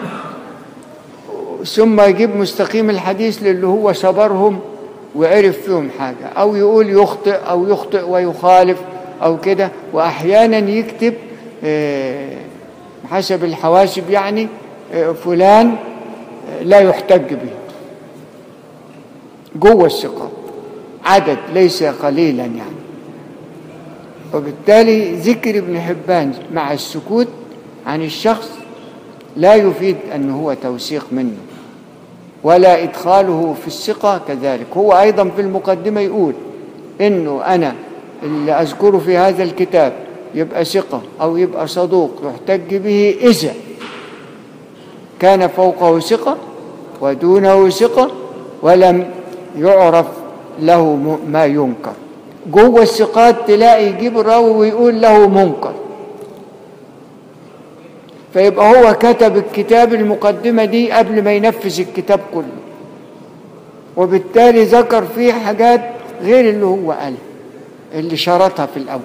ثم يجيب مستقيم الحديث للي هو صبرهم وعرف فيهم حاجة أو يقول يخطئ أو يخطئ ويخالف أو كده وأحيانا يكتب آه، حسب الحواسب يعني آه، فلان آه، لا يحتج به جوه الثقة عدد ليس قليلا يعني وبالتالي ذكر ابن حبان مع السكوت عن الشخص لا يفيد أنه هو توثيق منه ولا إدخاله في الثقة كذلك هو أيضا في المقدمة يقول إنه أنا اللي أذكره في هذا الكتاب يبقى ثقة أو يبقى صدوق يحتج به إذا كان فوقه ثقة ودونه ثقة ولم يعرف له م- ما ينكر جوه الثقات تلاقي يجيب الراوي ويقول له منكر فيبقى هو كتب الكتاب المقدمة دي قبل ما ينفذ الكتاب كله وبالتالي ذكر فيه حاجات غير اللي هو قال اللي شرطها في الأول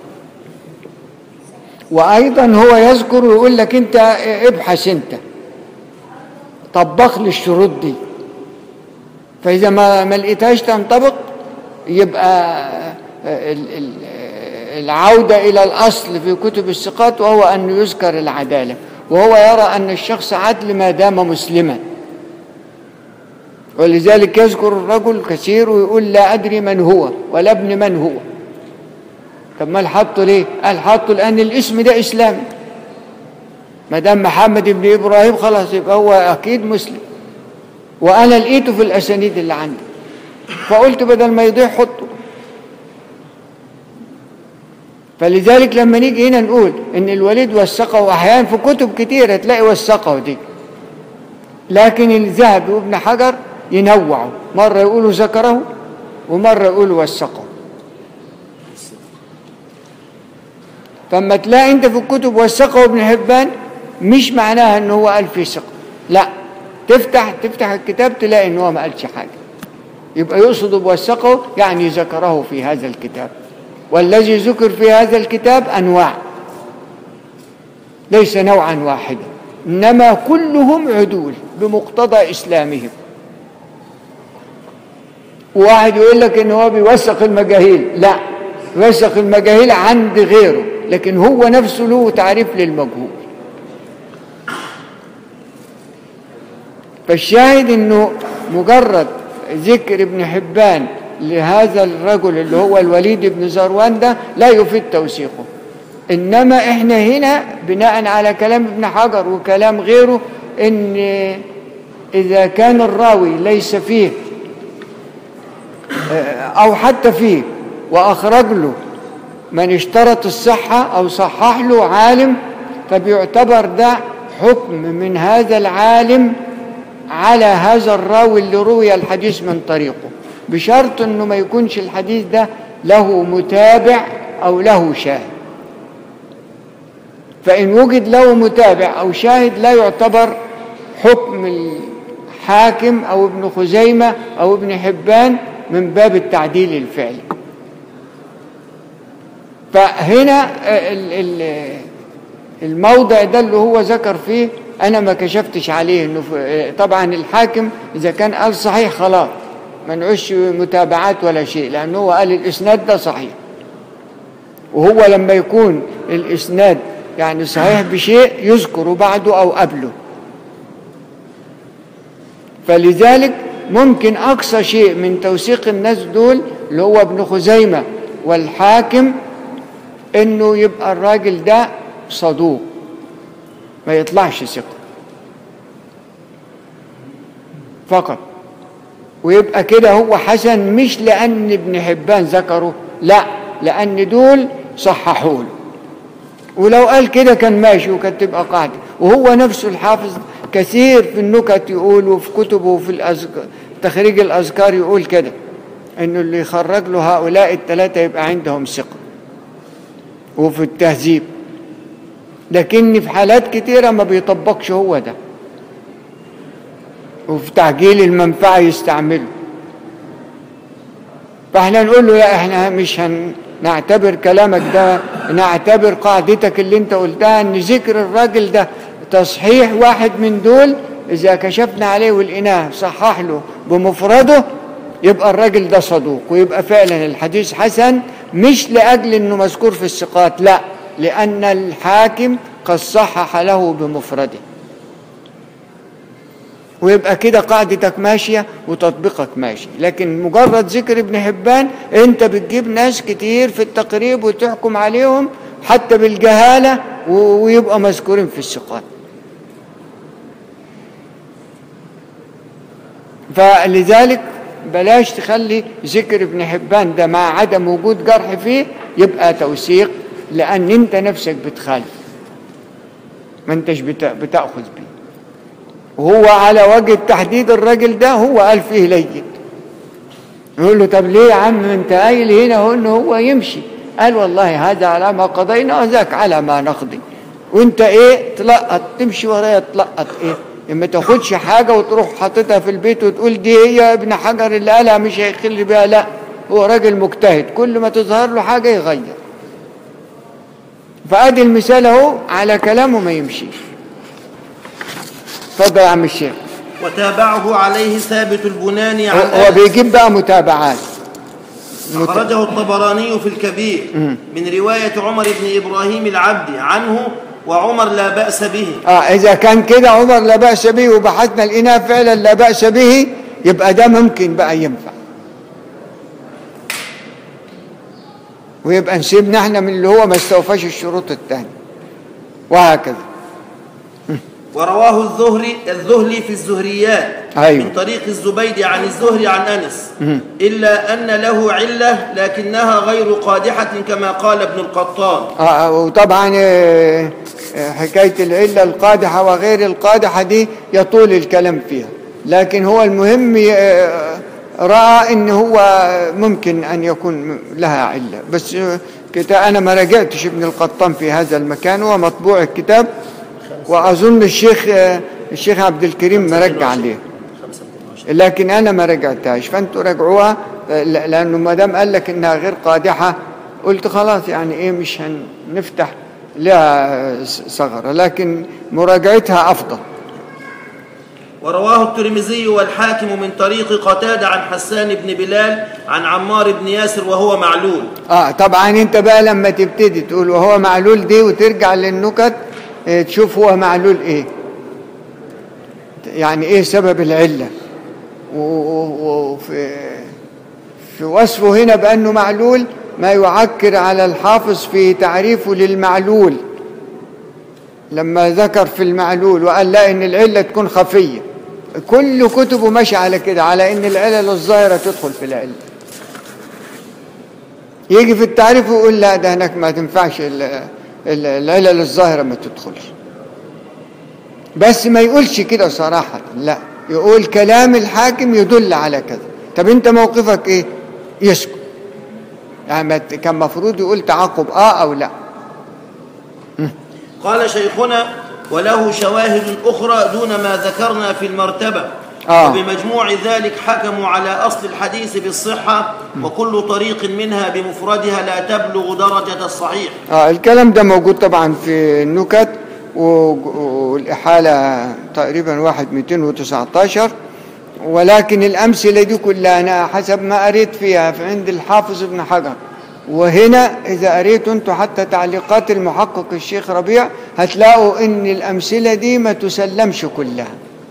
وأيضا هو يذكر ويقول لك أنت ابحث أنت طبق لي الشروط دي فإذا ما ما لقيتهاش تنطبق يبقى ال- ال- العودة إلى الأصل في كتب الثقات وهو أن يذكر العدالة وهو يرى أن الشخص عدل ما دام مسلما ولذلك يذكر الرجل كثير ويقول لا أدري من هو ولا ابن من هو طب ما حطه ليه؟ قال حطه لأن الاسم ده إسلامي ما دام محمد بن إبراهيم خلاص يبقى هو أكيد مسلم وأنا لقيته في الأسانيد اللي عندي فقلت بدل ما يضيع حطه فلذلك لما نيجي هنا نقول ان الوليد وثقه احيانا في كتب كتير هتلاقي وثقه دي لكن الذهبي وابن حجر ينوعوا مره يقولوا ذكره ومره يقولوا وثقه فما تلاقي انت في الكتب وثقه ابن حبان مش معناها ان هو قال فيه ثقه لا تفتح تفتح الكتاب تلاقي ان هو ما قالش حاجه يبقى يقصد بوثقه يعني ذكره في هذا الكتاب والذي ذكر في هذا الكتاب انواع ليس نوعا واحدا انما كلهم عدول بمقتضى اسلامهم واحد يقول لك ان هو بيوثق المجاهيل لا يوثق المجاهيل عند غيره لكن هو نفسه له تعريف للمجهول فالشاهد انه مجرد ذكر ابن حبان لهذا الرجل اللي هو الوليد بن زروان ده لا يفيد توثيقه انما احنا هنا بناء على كلام ابن حجر وكلام غيره ان اذا كان الراوي ليس فيه او حتى فيه واخرج له من اشترط الصحه او صحح له عالم فبيعتبر ده حكم من هذا العالم على هذا الراوي اللي روي الحديث من طريقه بشرط انه ما يكونش الحديث ده له متابع او له شاهد فان وجد له متابع او شاهد لا يعتبر حكم الحاكم او ابن خزيمه او ابن حبان من باب التعديل الفعلي فهنا ال- ال- الموضع ده اللي هو ذكر فيه انا ما كشفتش عليه انه في- طبعا الحاكم اذا كان قال صحيح خلاص ما نعش متابعات ولا شيء لانه هو قال الاسناد ده صحيح وهو لما يكون الاسناد يعني صحيح بشيء يذكر بعده او قبله فلذلك ممكن اقصى شيء من توثيق الناس دول اللي هو ابن خزيمه والحاكم انه يبقى الراجل ده صدوق ما يطلعش ثقة فقط ويبقى كده هو حسن مش لأن ابن حبان ذكره لا لأن دول صححوا له ولو قال كده كان ماشي وكانت تبقى قاعدة وهو نفسه الحافظ كثير في النكت يقول وفي كتبه وفي الأذكار تخريج الأذكار يقول كده إنه اللي يخرج له هؤلاء الثلاثة يبقى عندهم ثقة وفي التهذيب لكن في حالات كتيرة ما بيطبقش هو ده وفي تعجيل المنفعة يستعمله فاحنا نقول له لا احنا مش هنعتبر كلامك ده نعتبر قاعدتك اللي انت قلتها ان ذكر الراجل ده تصحيح واحد من دول اذا كشفنا عليه ولقيناه صحح له بمفرده يبقى الراجل ده صدوق ويبقى فعلا الحديث حسن مش لاجل انه مذكور في الثقات لا لان الحاكم قد صحح له بمفرده ويبقى كده قاعدتك ماشية وتطبيقك ماشي لكن مجرد ذكر ابن حبان انت بتجيب ناس كتير في التقريب وتحكم عليهم حتى بالجهالة و- ويبقى مذكورين في الثقات فلذلك بلاش تخلي ذكر ابن حبان ده مع عدم وجود جرح فيه يبقى توثيق لأن انت نفسك بتخالف ما انتش بتا- بتأخذ بيه وهو على وجه تحديد الراجل ده هو قال فيه لين يقول له طب ليه يا عم انت قايل هنا هو انه هو يمشي قال والله هذا على ما قضينا وذاك على ما نقضي وانت ايه تلقط تمشي ورايا تلقط ايه لما تاخدش حاجه وتروح حاططها في البيت وتقول دي هي ابن حجر اللي قالها مش هيخل بيها لا هو راجل مجتهد كل ما تظهر له حاجه يغير فادي المثال اهو على كلامه ما يمشيش اتفضل يا عم الشيخ وتابعه عليه ثابت البناني عن هو أنس بيجيب بقى متابعات مت- أخرجه الطبراني في الكبير من رواية عمر بن إبراهيم العبدي عنه وعمر لا بأس به اه اذا كان كده عمر لا باس به وبحثنا لقيناه فعلا لا باس به يبقى ده ممكن بقى ينفع ويبقى نسيبنا احنا من اللي هو ما استوفاش الشروط الثانيه وهكذا ورواه الزهري الذهلي في الزهريات أيوة. من طريق الزبيدي عن الزهري عن أنس إلا أن له علة لكنها غير قادحة كما قال ابن القطان آه وطبعا آه، آه، حكايه العله القادحه وغير القادحه دي يطول الكلام فيها لكن هو المهم آه، راى ان هو ممكن ان يكون لها عله بس آه، كتا انا ما راجعتش ابن القطان في هذا المكان هو مطبوع الكتاب واظن الشيخ آه، الشيخ عبد الكريم مرجع عليه لكن انا ما رجعتهاش فانتوا راجعوها آه، ل- لانه ما دام قال لك انها غير قادحه قلت خلاص يعني ايه مش هنفتح لها س- ثغره لكن مراجعتها افضل ورواه الترمذي والحاكم من طريق قتادة عن حسان بن بلال عن عمار بن ياسر وهو معلول اه طبعا انت بقى لما تبتدي تقول وهو معلول دي وترجع للنكت آه، تشوف هو معلول ايه يعني ايه سبب العله و- و- وفي في وصفه هنا بانه معلول ما يعكر على الحافظ في تعريفه للمعلول لما ذكر في المعلول وقال لا ان العله تكون خفيه كل كتبه ماشي على كده على ان العلل الظاهره تدخل في العله يجي في التعريف ويقول لا ده هناك ما تنفعش ال- ال- العلل الظاهرة ما تدخلش بس ما يقولش كده صراحة لا يقول كلام الحاكم يدل على كذا طب انت موقفك ايه يسكت يعني ما ت- كان مفروض يقول تعاقب اه او لا قال شيخنا وله شواهد أخرى دون ما ذكرنا في المرتبة آه. وبمجموع ذلك حكموا على أصل الحديث بالصحة وكل طريق منها بمفردها لا تبلغ درجة الصحيح اه الكلام ده موجود طبعا في النكت و- والإحالة تقريبا واحد 219 ولكن الأمثلة دي كلها أنا حسب ما قريت فيها في عند الحافظ ابن حجر وهنا إذا قريتوا أنتوا حتى تعليقات المحقق الشيخ ربيع هتلاقوا إن الأمثلة دي ما تسلمش كلها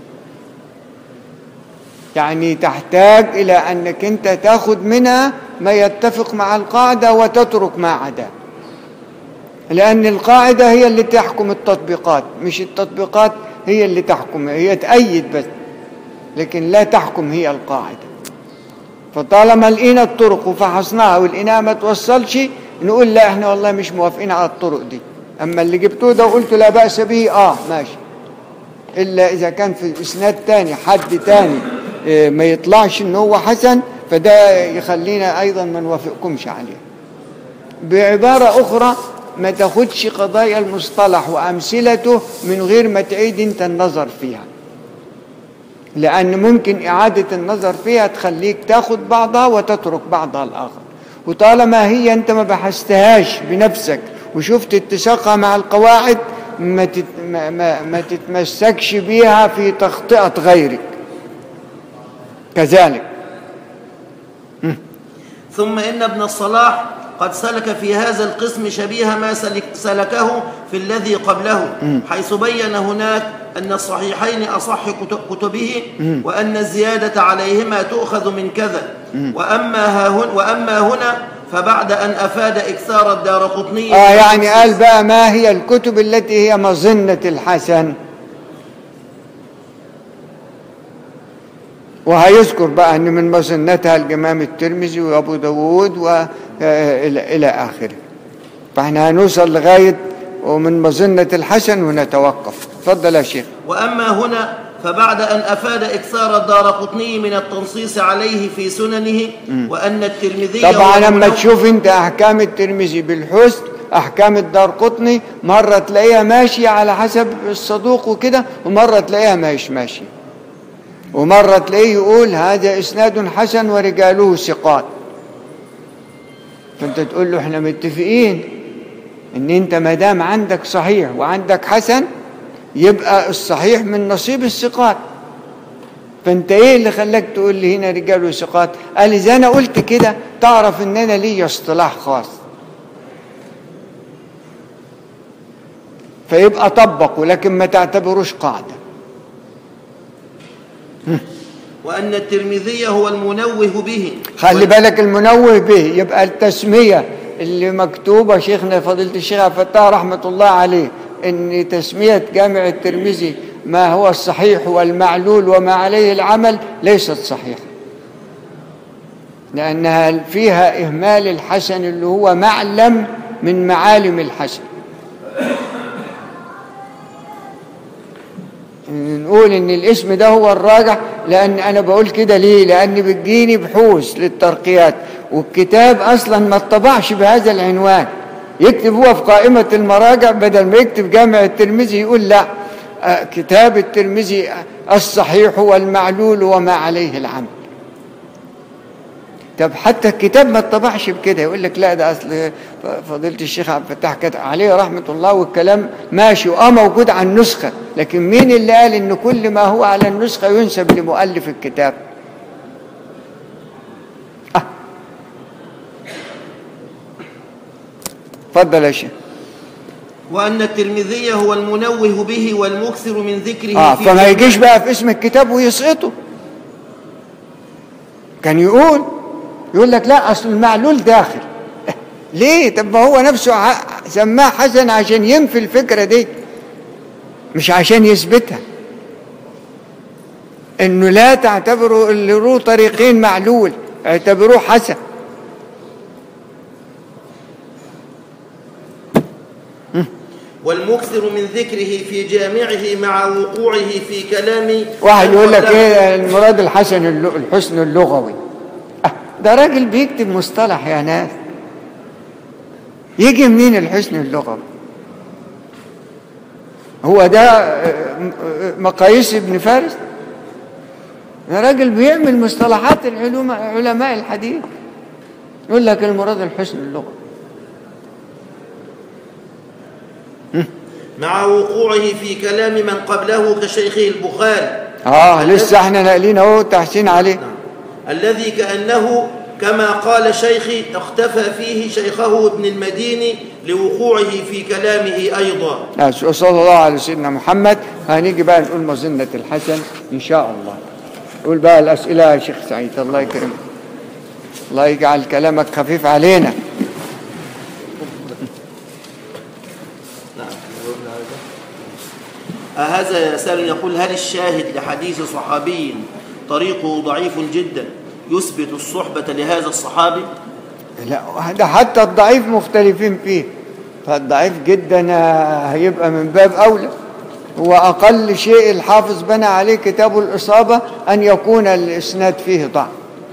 يعني تحتاج إلى أنك أنت تاخد منها ما يتفق مع القاعدة وتترك ما عداه لأن القاعدة هي اللي تحكم التطبيقات مش التطبيقات هي اللي تحكم هي تأيد بس لكن لا تحكم هي القاعدة فطالما لقينا الطرق وفحصناها ولقيناها ما توصلش نقول لا احنا والله مش موافقين على الطرق دي اما اللي جبتوه ده وقلت لا بأس به اه ماشي الا اذا كان في اسناد تاني حد تاني اه، ما يطلعش ان هو حسن فده يخلينا ايضا ما نوافقكمش عليه بعبارة أخرى ما تاخدش قضايا المصطلح وأمثلته من غير ما تعيد أنت النظر فيها لأن ممكن إعادة النظر فيها تخليك تاخد بعضها وتترك بعضها الآخر وطالما هي أنت ما بحثتهاش بنفسك وشفت اتساقها مع القواعد ما, تت ما, ما, ما تتمسكش بيها في تخطئة غيرك كذلك ثم إن ابن الصلاح قد سلك في هذا القسم شبيه ما سلك سلكه في الذي قبله حيث بين هناك أن الصحيحين أصح كت- كتبه وأن الزيادة عليهما تؤخذ من كذا وأما, ها هن وأما هنا فبعد أن أفاد إكثار الدار قطني آه يعني قال بقى ما هي الكتب التي هي مظنة الحسن وهيذكر بقى أن من مظنتها الإمام الترمذي وأبو داود وإلى إلى آخره فإحنا هنوصل لغاية ومن مظنة الحسن ونتوقف تفضل يا شيخ وأما هنا فبعد أن أفاد إكثار الدار قطني من التنصيص عليه في سننه وأن الترمذي طبعا هو لما المنوع- تشوف انت احكام الترمذي بالحسن احكام الدار قطني مره تلاقيها ماشيه على حسب الصدوق وكده ومره تلاقيها ماهيش ماشيه ومره تلاقيه يقول هذا اسناد حسن ورجاله ثقات فانت تقول له احنا متفقين ان انت ما دام عندك صحيح وعندك حسن يبقى الصحيح من نصيب الثقات فانت ايه اللي خلاك تقول لي هنا رجال وثقات قال اذا انا قلت كده تعرف ان انا لي اصطلاح خاص فيبقى طبقه لكن ما تعتبروش قاعده وأن الترمذي هو المنوه به خلي بالك المنوه به يبقى التسميه اللي مكتوبه شيخنا فضيله الشيخ عبد الفتاح رحمه الله عليه ان تسميه جامع الترمذي ما هو الصحيح والمعلول وما عليه العمل ليست صحيحه لأنها فيها إهمال الحسن اللي هو معلم من معالم الحسن نقول ان الاسم ده هو الراجح لان انا بقول كده ليه لان بتجيني بحوث للترقيات والكتاب اصلا ما اتطبعش بهذا العنوان يكتب هو في قائمة المراجع بدل ما يكتب جامع الترمذي يقول لا آه، كتاب الترمذي الصحيح والمعلول وما عليه العمل طب حتى الكتاب ما اتطبعش بكده يقول لك لا ده اصل فضيله الشيخ عبد الفتاح كتب عليه رحمه الله والكلام ماشي واه موجود على النسخه لكن مين اللي قال ان كل ما هو على النسخه ينسب لمؤلف الكتاب آه. اتفضل يا شيخ وأن الترمذي هو المنوه به والمكثر من ذكره اه في فما يجيش بقى في اسم الكتاب ويسقطه كان يقول يقول لك لا اصل المعلول داخل ليه طب ما هو نفسه ع- سماه حسن عشان ينفي الفكره دي مش عشان يثبتها انه لا تعتبروا اللي له طريقين معلول اعتبروه حسن والمكثر من ذكره في جامعه مع وقوعه في كلام واحد من يقول لك قبله. ايه المراد الحسن الل- الحسن اللغوي آه، ده راجل بيكتب مصطلح يا ناس يجي منين الحسن اللغوي هو ده آه، م- آه، مقاييس ابن فارس ده راجل بيعمل مصطلحات العلوم علماء الحديث يقول لك المراد الحسن اللغوي مع وقوعه في كلام من قبله كشيخه البخاري اه لسه احنا ناقلين اهو تحسين عليه الذي كأنه كما قال شيخي اختفى فيه شيخه ابن المديني لوقوعه في كلامه أيضا آه، صلى الله على سيدنا محمد هنيجي بقى نقول مظنة الحسن إن شاء الله قول بقى الأسئلة يا شيخ سعيد الله يكرمك الله يجعل كلامك خفيف علينا هذا سائل يقول هل الشاهد لحديث صحابي طريقه ضعيف جدا يثبت الصحبة لهذا الصحابي لا ده حتى الضعيف مختلفين فيه فالضعيف جدا آه، هيبقى من باب أولى هو أقل شيء الحافظ بنى عليه كتاب الإصابة أن يكون الإسناد فيه ضعف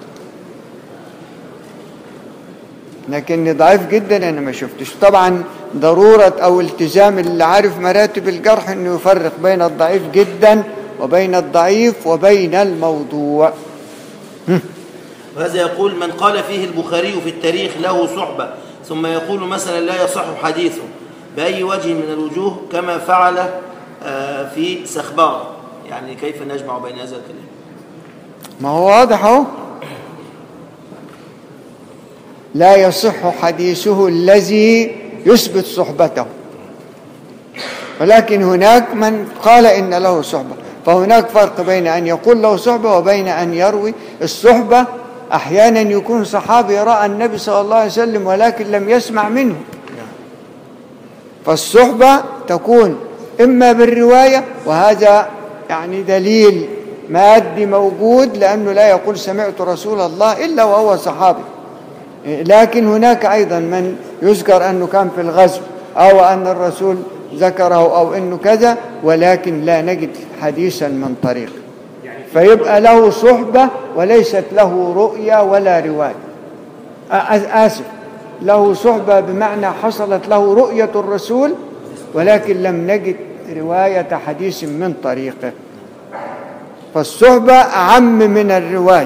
لكن ضعيف جدا أنا ما شفتش طبعا ضرورة أو التزام اللي عارف مراتب الجرح أنه يفرق بين الضعيف جدا وبين الضعيف وبين الموضوع وهذا يقول من قال فيه البخاري في التاريخ له صحبة ثم يقول مثلا لا يصح حديثه بأي وجه من الوجوه كما فعل آه، في سخبار يعني كيف نجمع بين هذا الكلام ما هو واضح اهو لا يصح حديثه الذي يثبت صحبته ولكن هناك من قال إن له صحبة فهناك فرق بين أن يقول له صحبة وبين أن يروي الصحبة أحيانا يكون صحابي رأى النبي صلى الله عليه وسلم ولكن لم يسمع منه فالصحبة تكون إما بالرواية وهذا يعني دليل مادي موجود لأنه لا يقول سمعت رسول الله إلا وهو صحابي لكن هناك أيضا من يذكر أنه كان في الغزو أو أن الرسول ذكره أو أنه كذا ولكن لا نجد حديثا من طريق فيبقى له صحبة وليست له رؤية ولا رواية آ- آسف له صحبة بمعنى حصلت له رؤية الرسول ولكن لم نجد رواية حديث من طريقه فالصحبة أعم من الرواية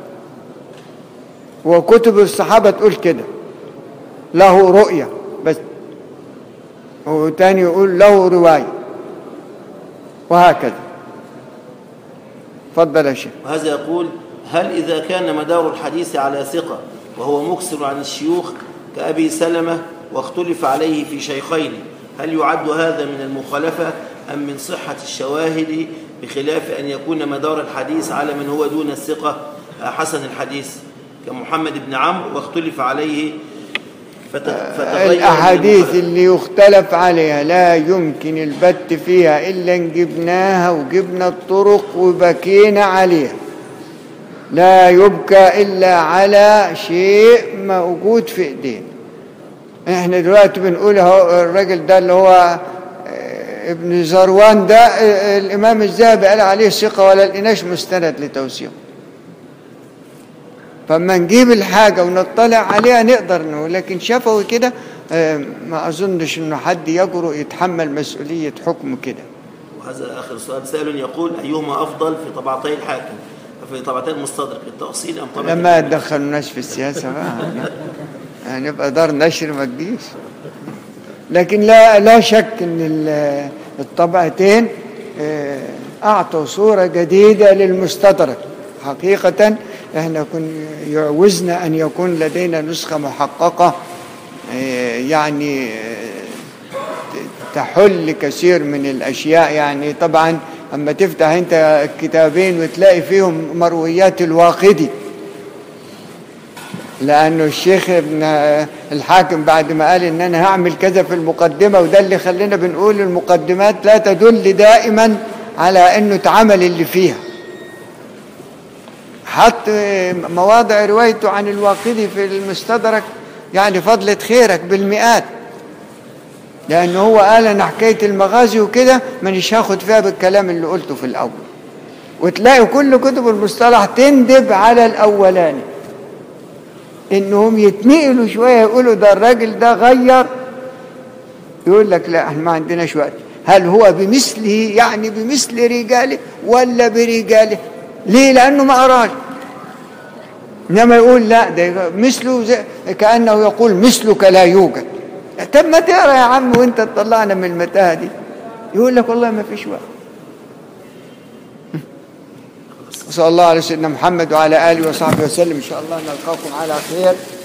وكتب الصحابة تقول كده له رؤية بس وتاني يقول له رواية وهكذا تفضل يا شيخ وهذا يقول هل إذا كان مدار الحديث على ثقة وهو مكسر عن الشيوخ كأبي سلمة واختلف عليه في شيخين هل يعد هذا من المخالفة أم من صحة الشواهد بخلاف أن يكون مدار الحديث على من هو دون الثقة حسن الحديث كمحمد بن عمرو واختلف عليه فت- فتغير الأحاديث من اللي يختلف عليها لا يمكن البت فيها إلا إن جبناها وجبنا الطرق وبكينا عليها لا يبكى إلا على شيء موجود في إيدينا احنا دلوقتي بنقول اهو الراجل ده اللي هو آه، ابن زروان ده آه، الإمام الذهبي قال عليه ثقة ولا لقيناش مستند لتوثيقه فما نجيب الحاجة ونطلع عليها نقدر نقول لكن شفوي كده آه، ما أظنش إنه حد يجرؤ يتحمل مسؤولية حكم كده وهذا آخر سؤال سائل يقول أيهما أفضل في طبعتي الحاكم في طبعتي المستدرك التأصيل أم طبعة لما تدخلناش في السياسة بقى هنبقى دار نشر ما تجيش لكن لا لا شك ان ال- الطبعتين آه، اعطوا صورة جديدة للمستدرك حقيقة احنا كن يعوزنا ان يكون لدينا نسخة محققة آه، يعني آه، تحل كثير من الاشياء يعني طبعا اما تفتح انت الكتابين وتلاقي فيهم مرويات الواقدي لانه الشيخ ابن الحاكم بعد ما قال ان انا هعمل كذا في المقدمه وده اللي خلينا بنقول المقدمات لا تدل دائما على انه اتعمل اللي فيها حط مواضع روايته عن الواقدي في المستدرك يعني فضلة خيرك بالمئات لأنه هو قال أنا حكاية المغازي وكده مانيش هاخد فيها بالكلام اللي قلته في الأول وتلاقي كل كتب المصطلح تندب على الأولاني إنهم يتنقلوا شوية يقولوا ده الراجل ده غير يقول لك لا احنا ما عندناش وقت هل هو بمثله يعني بمثل رجاله ولا برجاله ليه لأنه ما قراش إنما يقول لا ده مثله زي كأنه يقول مثلك لا يوجد طب ما تقرا يا عم وانت تطلعنا من المتاهه دي يقول لك والله ما فيش وقت صلى الله على سيدنا محمد وعلى اله وصحبه وسلم ان شاء الله نلقاكم على خير